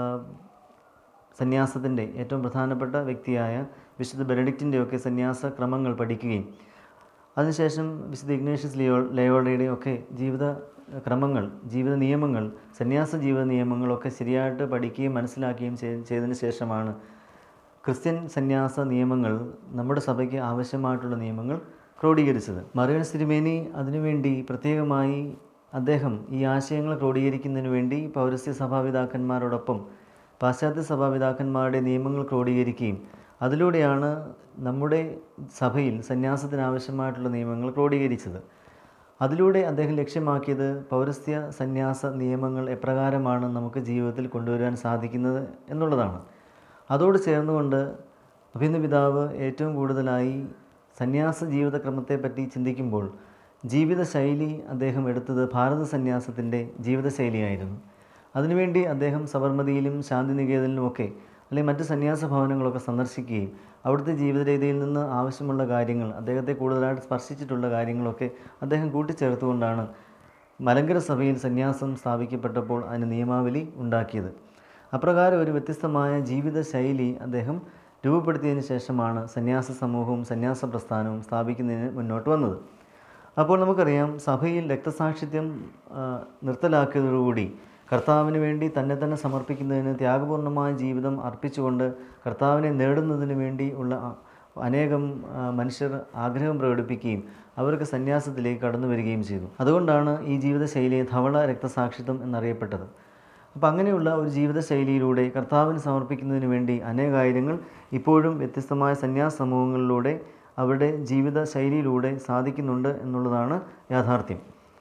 സന്യാസത്തിൻ്റെ ഏറ്റവും പ്രധാനപ്പെട്ട വ്യക്തിയായ വിശുദ്ധ ബെനഡിക്റ്റിൻ്റെയൊക്കെ സന്യാസ ക്രമങ്ങൾ പഠിക്കുകയും അതിനുശേഷം വിശുദ്ധ ഇഗ്നേഷ്യസ് ലിയോ ലയോളയുടെയും ഒക്കെ ജീവിത ക്രമങ്ങൾ ജീവിത നിയമങ്ങൾ സന്യാസ ജീവിത നിയമങ്ങളൊക്കെ ശരിയായിട്ട് പഠിക്കുകയും മനസ്സിലാക്കുകയും ചെയ്- ചെയ്തതിന് ശേഷമാണ് ക്രിസ്ത്യൻ സന്യാസ നിയമങ്ങൾ നമ്മുടെ സഭയ്ക്ക് ആവശ്യമായിട്ടുള്ള നിയമങ്ങൾ ക്രോഡീകരിച്ചത് മറിയൻ സിരിമേനി അതിനുവേണ്ടി പ്രത്യേകമായി അദ്ദേഹം ഈ ആശയങ്ങൾ ക്രോഡീകരിക്കുന്നതിന് വേണ്ടി പൗരസ്ത്യ സഭാപിതാക്കന്മാരോടൊപ്പം പാശ്ചാത്യ സഭാപിതാക്കന്മാരുടെ നിയമങ്ങൾ ക്രോഡീകരിക്കുകയും അതിലൂടെയാണ് നമ്മുടെ സഭയിൽ സന്യാസത്തിന് ആവശ്യമായിട്ടുള്ള നിയമങ്ങൾ ക്രോഡീകരിച്ചത് അതിലൂടെ അദ്ദേഹം ലക്ഷ്യമാക്കിയത് പൗരസ്ത്യ സന്യാസ നിയമങ്ങൾ എപ്രകാരമാണ് നമുക്ക് ജീവിതത്തിൽ കൊണ്ടുവരാൻ സാധിക്കുന്നത് എന്നുള്ളതാണ് അതോട് ചേർന്നുകൊണ്ട് അഭിന്ന പിതാവ് ഏറ്റവും കൂടുതലായി സന്യാസ ജീവിതക്രമത്തെപ്പറ്റി ചിന്തിക്കുമ്പോൾ ജീവിതശൈലി അദ്ദേഹം എടുത്തത് ഭാരത സന്യാസത്തിൻ്റെ ജീവിതശൈലിയായിരുന്നു അതിനുവേണ്ടി അദ്ദേഹം സബർമതിയിലും ശാന്തിനികേതനിലുമൊക്കെ അല്ലെങ്കിൽ മറ്റ് സന്യാസ ഭവനങ്ങളൊക്കെ സന്ദർശിക്കുകയും അവിടുത്തെ ജീവിത രീതിയിൽ നിന്ന് ആവശ്യമുള്ള കാര്യങ്ങൾ അദ്ദേഹത്തെ കൂടുതലായിട്ട് സ്പർശിച്ചിട്ടുള്ള കാര്യങ്ങളൊക്കെ അദ്ദേഹം കൂട്ടിച്ചേർത്തുകൊണ്ടാണ് മലങ്കര സഭയിൽ സന്യാസം സ്ഥാപിക്കപ്പെട്ടപ്പോൾ അതിന് നിയമാവലി ഉണ്ടാക്കിയത് അപ്രകാരം ഒരു വ്യത്യസ്തമായ ജീവിത ശൈലി അദ്ദേഹം രൂപപ്പെടുത്തിയതിന് ശേഷമാണ് സന്യാസ സമൂഹവും സന്യാസ പ്രസ്ഥാനവും സ്ഥാപിക്കുന്നതിന് മുന്നോട്ട് വന്നത് അപ്പോൾ നമുക്കറിയാം സഭയിൽ രക്തസാക്ഷിത്യം ആ, നിർത്തലാക്കിയതോടുകൂടി കർത്താവിന് വേണ്ടി തന്നെ തന്നെ സമർപ്പിക്കുന്നതിന് ത്യാഗപൂർണമായ ജീവിതം അർപ്പിച്ചുകൊണ്ട് കർത്താവിനെ നേടുന്നതിന് വേണ്ടി ഉള്ള ആ, അനേകം ആ, മനുഷ്യർ ആഗ്രഹം പ്രകടിപ്പിക്കുകയും അവർക്ക് സന്യാസത്തിലേക്ക് കടന്നു വരികയും ചെയ്തു അതുകൊണ്ടാണ് ഈ ജീവിതശൈലിയെ ധവള രക്തസാക്ഷിത്വം എന്നറിയപ്പെട്ടത് അപ്പം അങ്ങനെയുള്ള ഒരു ജീവിതശൈലിയിലൂടെ കർത്താവിന് സമർപ്പിക്കുന്നതിന് വേണ്ടി അനേകായിരങ്ങൾ ഇപ്പോഴും വ്യത്യസ്തമായ സന്യാസ സമൂഹങ്ങളിലൂടെ അവരുടെ ജീവിത ശൈലിയിലൂടെ സാധിക്കുന്നുണ്ട് എന്നുള്ളതാണ് യാഥാർത്ഥ്യം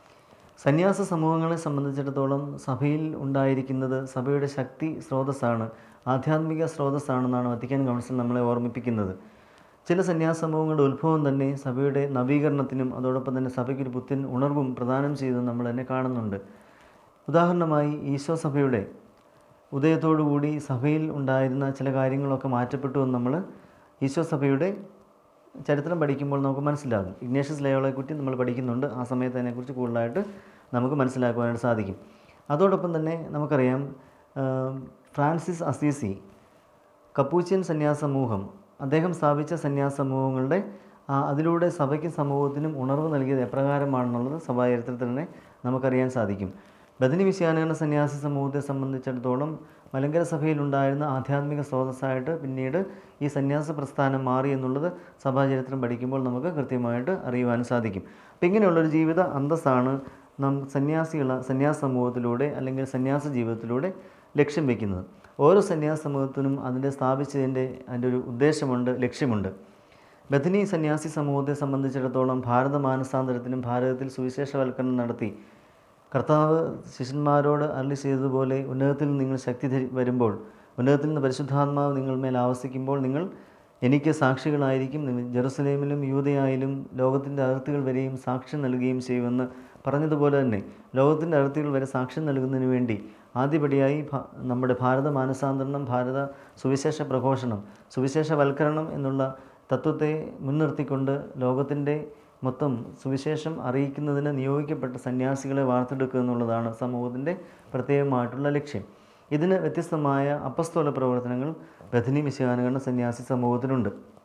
സന്യാസ സമൂഹങ്ങളെ സംബന്ധിച്ചിടത്തോളം സഭയിൽ ഉണ്ടായിരിക്കുന്നത് സഭയുടെ ശക്തി സ്രോതസ്സാണ് ആധ്യാത്മിക സ്രോതസ്സാണെന്നാണ് വത്തിക്കാൻ കൗൺസിൽ നമ്മളെ ഓർമ്മിപ്പിക്കുന്നത് ചില സന്യാസ സമൂഹങ്ങളുടെ ഉത്ഭവം തന്നെ സഭയുടെ നവീകരണത്തിനും അതോടൊപ്പം തന്നെ സഭയ്ക്കൊരു പുത്തൻ ഉണർവും പ്രദാനം ചെയ്തത് നമ്മൾ തന്നെ കാണുന്നുണ്ട് ഉദാഹരണമായി ഈശോ സഭയുടെ ഉദയത്തോടുകൂടി സഭയിൽ ഉണ്ടായിരുന്ന ചില കാര്യങ്ങളൊക്കെ മാറ്റപ്പെട്ടു എന്ന് നമ്മൾ ഈശോ സഭയുടെ ചരിത്രം പഠിക്കുമ്പോൾ നമുക്ക് മനസ്സിലാകും ഇഗ്നേഷ്യസ് ലയോളയെക്കുറിച്ച് നമ്മൾ പഠിക്കുന്നുണ്ട് ആ സമയത്ത് അതിനെക്കുറിച്ച് കൂടുതലായിട്ട് നമുക്ക് മനസ്സിലാക്കുവാനായിട്ട് സാധിക്കും അതോടൊപ്പം തന്നെ നമുക്കറിയാം ആ, ഫ്രാൻസിസ് അസീസി കപ്പൂച്ചിയൻ സന്യാസ സമൂഹം അദ്ദേഹം സ്ഥാപിച്ച സന്യാസ സമൂഹങ്ങളുടെ ആ, അതിലൂടെ സഭയ്ക്കും സമൂഹത്തിനും ഉണർവ് നൽകിയത് എപ്രകാരമാണെന്നുള്ളത് സഭാചരിത്രത്തിൽ തന്നെ നമുക്കറിയാൻ സാധിക്കും ബദനി വിശ്യാനകരണ സന്യാസി സമൂഹത്തെ സംബന്ധിച്ചിടത്തോളം മലങ്കര സഭയിലുണ്ടായിരുന്ന ആധ്യാത്മിക സ്രോതസ്സായിട്ട് പിന്നീട് ഈ സന്യാസ പ്രസ്ഥാനം മാറി എന്നുള്ളത് സഭാചരിത്രം പഠിക്കുമ്പോൾ നമുക്ക് കൃത്യമായിട്ട് അറിയുവാൻ സാധിക്കും അപ്പം ഇങ്ങനെയുള്ളൊരു ജീവിത അന്തസ്സാണ് നാം സന്യാസികള സന്യാസ സമൂഹത്തിലൂടെ അല്ലെങ്കിൽ സന്യാസ ജീവിതത്തിലൂടെ ലക്ഷ്യം വയ്ക്കുന്നത് ഓരോ സന്യാസ സമൂഹത്തിനും അതിൻ്റെ സ്ഥാപിച്ചതിൻ്റെ അതിൻ്റെ ഒരു ഉദ്ദേശമുണ്ട് ലക്ഷ്യമുണ്ട് ബഥനി സന്യാസി സമൂഹത്തെ സംബന്ധിച്ചിടത്തോളം ഭാരത മാനസാന്തരത്തിനും ഭാരതത്തിൽ സുവിശേഷവൽക്കരണം നടത്തി കർത്താവ് ശിഷ്യന്മാരോട് അരളി ചെയ്തതുപോലെ ഉന്നതത്തിൽ നിന്ന് നിങ്ങൾ ശക്തി ധരി വരുമ്പോൾ ഉന്നതത്തിൽ നിന്ന് പരിശുദ്ധാത്മാവ് നിങ്ങൾ മേൽ ആവസിക്കുമ്പോൾ നിങ്ങൾ എനിക്ക് സാക്ഷികളായിരിക്കും നിങ്ങൾ ജെറുസലേമിലും യൂതയായാലും ലോകത്തിൻ്റെ അതിർത്തികൾ വരെയും സാക്ഷ്യം നൽകുകയും ചെയ്യുമെന്ന് പറഞ്ഞതുപോലെ തന്നെ ലോകത്തിൻ്റെ അതിർത്തികൾ വരെ സാക്ഷ്യം നൽകുന്നതിന് വേണ്ടി ആദ്യപടിയായി ഭ- നമ്മുടെ ഭാരത മാനസാന്തരണം ഭാരത സുവിശേഷ പ്രഘോഷണം സുവിശേഷവൽക്കരണം എന്നുള്ള തത്വത്തെ മുൻനിർത്തിക്കൊണ്ട് ലോകത്തിൻ്റെ മൊത്തം സുവിശേഷം അറിയിക്കുന്നതിന് നിയോഗിക്കപ്പെട്ട സന്യാസികളെ വാർത്തെടുക്കുക എന്നുള്ളതാണ് സമൂഹത്തിൻ്റെ പ്രത്യേകമായിട്ടുള്ള ലക്ഷ്യം ഇതിന് വ്യത്യസ്തമായ അപ്പസ്തോല പ്രവർത്തനങ്ങൾ ബഥനി വിശാനുകരണ സന്യാസി സമൂഹത്തിനുണ്ട്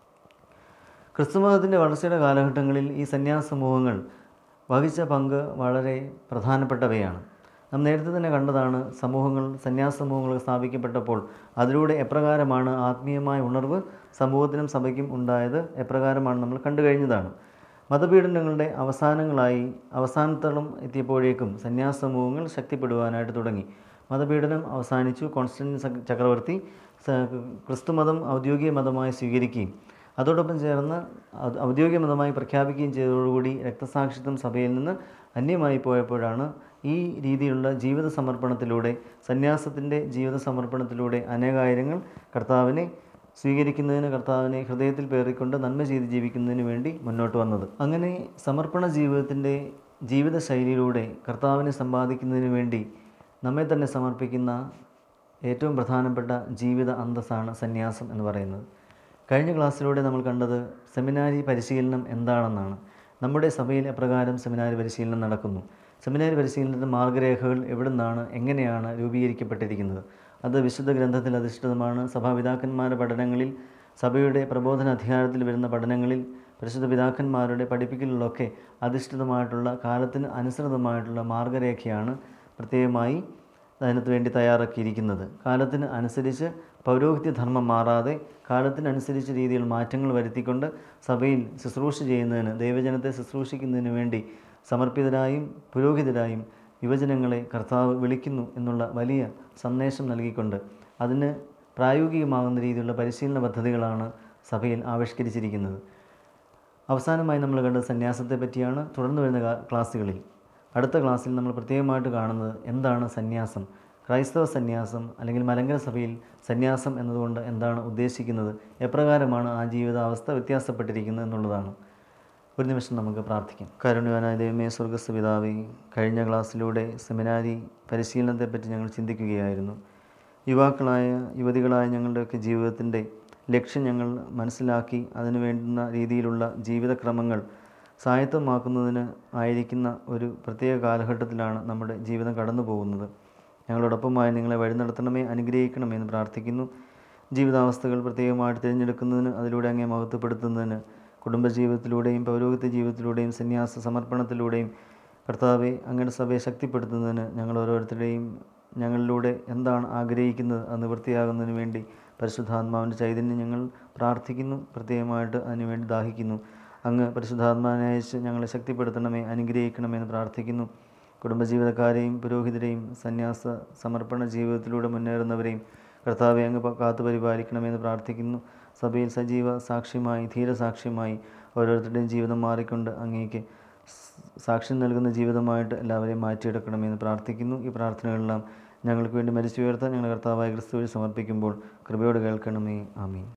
ക്രിസ്തുമതത്തിൻ്റെ വളർച്ചയുടെ കാലഘട്ടങ്ങളിൽ ഈ സന്യാസ സമൂഹങ്ങൾ വഹിച്ച പങ്ക് വളരെ പ്രധാനപ്പെട്ടവയാണ് നാം നേരത്തെ തന്നെ കണ്ടതാണ് സമൂഹങ്ങൾ സന്യാസ സമൂഹങ്ങൾ സ്ഥാപിക്കപ്പെട്ടപ്പോൾ അതിലൂടെ എപ്രകാരമാണ് ആത്മീയമായ ഉണർവ് സമൂഹത്തിനും സഭയ്ക്കും ഉണ്ടായത് എപ്രകാരമാണ് നമ്മൾ കണ്ടു കഴിഞ്ഞതാണ് മതപീഡനങ്ങളുടെ അവസാനങ്ങളായി അവസാനത്തോളം എത്തിയപ്പോഴേക്കും സന്യാസ സമൂഹങ്ങൾ ശക്തിപ്പെടുവാനായിട്ട് തുടങ്ങി മതപീഡനം അവസാനിച്ചു കോൺസ്റ്റന്റൈൻ സ- ചക്രവർത്തി സ- ക്രിസ്തുമതം ഔദ്യോഗിക മതമായി സ്വീകരിക്കുകയും അതോടൊപ്പം ചേർന്ന് ഔ- ഔദ്യോഗിക മതമായി പ്രഖ്യാപിക്കുകയും ചെയ്തതോടുകൂടി രക്തസാക്ഷിത്വം സഭയിൽ നിന്ന് അന്യമായി പോയപ്പോഴാണ് ഈ രീതിയിലുള്ള ജീവിത സമർപ്പണത്തിലൂടെ സന്യാസത്തിൻ്റെ ജീവിത സമർപ്പണത്തിലൂടെ അനേകായിരങ്ങൾ കർത്താവിനെ സ്വീകരിക്കുന്നതിന് കർത്താവിനെ ഹൃദയത്തിൽ പേറിക്കൊണ്ട് നന്മ ചെയ്ത് ജീവിക്കുന്നതിന് വേണ്ടി മുന്നോട്ട് വന്നത് അങ്ങനെ സമർപ്പണ ജീവിതത്തിൻ്റെ ജീവിതശൈലിയിലൂടെ കർത്താവിനെ സമ്പാദിക്കുന്നതിന് വേണ്ടി നമ്മെ തന്നെ സമർപ്പിക്കുന്ന ഏറ്റവും പ്രധാനപ്പെട്ട ജീവിത അന്തസ്സാണ് സന്യാസം എന്ന് പറയുന്നത് കഴിഞ്ഞ ക്ലാസ്സിലൂടെ നമ്മൾ കണ്ടത് സെമിനാരി പരിശീലനം എന്താണെന്നാണ് നമ്മുടെ സഭയിൽ എപ്രകാരം സെമിനാരി പരിശീലനം നടക്കുന്നു സെമിനാരി പരിശീലനത്തിൻ്റെ മാർഗരേഖകൾ എവിടെ നിന്നാണ് എങ്ങനെയാണ് രൂപീകരിക്കപ്പെട്ടിരിക്കുന്നത് അത് വിശുദ്ധ ഗ്രന്ഥത്തിൽ അധിഷ്ഠിതമാണ് സഭാപിതാക്കന്മാരുടെ പഠനങ്ങളിൽ സഭയുടെ പ്രബോധന അധികാരത്തിൽ വരുന്ന പഠനങ്ങളിൽ പരിശുദ്ധ പിതാക്കന്മാരുടെ പഠിപ്പിക്കലിലൊക്കെ അധിഷ്ഠിതമായിട്ടുള്ള കാലത്തിന് അനുസൃതമായിട്ടുള്ള മാർഗരേഖയാണ് പ്രത്യേകമായി അതിനകത്ത് വേണ്ടി തയ്യാറാക്കിയിരിക്കുന്നത് കാലത്തിന് അനുസരിച്ച് പൗരോഹിത്യ ധർമ്മം മാറാതെ കാലത്തിനനുസരിച്ച് രീതിയിൽ മാറ്റങ്ങൾ വരുത്തിക്കൊണ്ട് സഭയിൽ ശുശ്രൂഷ ചെയ്യുന്നതിന് ദൈവജനത്തെ ശുശ്രൂഷിക്കുന്നതിന് വേണ്ടി സമർപ്പിതരായും പുരോഹിതരായും യുവജനങ്ങളെ കർത്താവ് വിളിക്കുന്നു എന്നുള്ള വലിയ സന്ദേശം നൽകിക്കൊണ്ട് അതിന് പ്രായോഗികമാകുന്ന രീതിയിലുള്ള പരിശീലന പദ്ധതികളാണ് സഭയിൽ ആവിഷ്കരിച്ചിരിക്കുന്നത് അവസാനമായി നമ്മൾ കണ്ടത് സന്യാസത്തെ പറ്റിയാണ് തുടർന്ന് വരുന്ന ക്ലാ- ക്ലാസ്സുകളിൽ അടുത്ത ക്ലാസ്സിൽ നമ്മൾ പ്രത്യേകമായിട്ട് കാണുന്നത് എന്താണ് സന്യാസം ക്രൈസ്തവ സന്യാസം അല്ലെങ്കിൽ മലങ്കര സഭയിൽ സന്യാസം എന്നതുകൊണ്ട് എന്താണ് ഉദ്ദേശിക്കുന്നത് എപ്രകാരമാണ് ആ ജീവിതാവസ്ഥ വ്യത്യാസപ്പെട്ടിരിക്കുന്നത് എന്നുള്ളതാണ് ഒരു നിമിഷം നമുക്ക് പ്രാർത്ഥിക്കാം കരുണ്യവാനായ ദൈവമേ സ്വർഗസ്വ പിതാവേ കഴിഞ്ഞ ക്ലാസ്സിലൂടെ സെമിനാരി പരിശീലനത്തെപ്പറ്റി ഞങ്ങൾ ചിന്തിക്കുകയായിരുന്നു യുവാക്കളായ യുവതികളായ ഞങ്ങളുടെയൊക്കെ ജീവിതത്തിൻ്റെ ലക്ഷ്യം ഞങ്ങൾ മനസ്സിലാക്കി അതിനു വേണ്ടുന്ന രീതിയിലുള്ള ജീവിതക്രമങ്ങൾ സ്വായത്തമാക്കുന്നതിന് ആയിരിക്കുന്ന ഒരു പ്രത്യേക കാലഘട്ടത്തിലാണ് നമ്മുടെ ജീവിതം കടന്നു പോകുന്നത് ഞങ്ങളോടൊപ്പമായി നിങ്ങളെ വഴി നടത്തണമേ അനുഗ്രഹിക്കണമേ എന്ന് പ്രാർത്ഥിക്കുന്നു ജീവിതാവസ്ഥകൾ പ്രത്യേകമായിട്ട് തിരഞ്ഞെടുക്കുന്നതിന് അതിലൂടെ അങ്ങേ മഹത്വപ്പെടുത്തുന്നതിന് കുടുംബജീവിതത്തിലൂടെയും പൗരോഹിത്യ ജീവിതത്തിലൂടെയും സന്യാസ സമർപ്പണത്തിലൂടെയും കർത്താവെ അങ്ങയുടെ സഭയെ ശക്തിപ്പെടുത്തുന്നതിന് ഞങ്ങൾ ഓരോരുത്തരുടെയും ഞങ്ങളിലൂടെ എന്താണ് ആഗ്രഹിക്കുന്നത് അത് നിവൃത്തിയാകുന്നതിന് വേണ്ടി പരിശുദ്ധാത്മാവിൻ്റെ ചൈതന്യം ഞങ്ങൾ പ്രാർത്ഥിക്കുന്നു പ്രത്യേകമായിട്ട് അതിനുവേണ്ടി ദാഹിക്കുന്നു അങ്ങ് പരിശുദ്ധാത്മാവിനെ അയച്ച് ഞങ്ങളെ ശക്തിപ്പെടുത്തണമേ അനുഗ്രഹിക്കണമേ എന്ന് പ്രാർത്ഥിക്കുന്നു കുടുംബജീവിതക്കാരെയും പുരോഹിതരെയും സന്യാസ സമർപ്പണ ജീവിതത്തിലൂടെ മുന്നേറുന്നവരെയും കർത്താവെ അങ്ങ് പ- കാത്തു പരിപാലിക്കണമെന്ന് പ്രാർത്ഥിക്കുന്നു സഭയിൽ സജീവ സാക്ഷ്യമായി ധീരസാക്ഷ്യമായി ഓരോരുത്തരുടെയും ജീവിതം മാറിക്കൊണ്ട് അങ്ങേക്ക് സ് സാക്ഷ്യം നൽകുന്ന ജീവിതമായിട്ട് എല്ലാവരെയും മാറ്റിയെടുക്കണമെന്ന് പ്രാർത്ഥിക്കുന്നു ഈ പ്രാർത്ഥനകളെല്ലാം ഞങ്ങൾക്ക് വേണ്ടി മരിച്ചു ഉയർത്താൻ ഞങ്ങളുടെ കർത്താവായ ക്രിസ്തു വഴി സമർപ്പിക്കുമ്പോൾ കൃപയോട് കേൾക്കണമേ ആമീൻ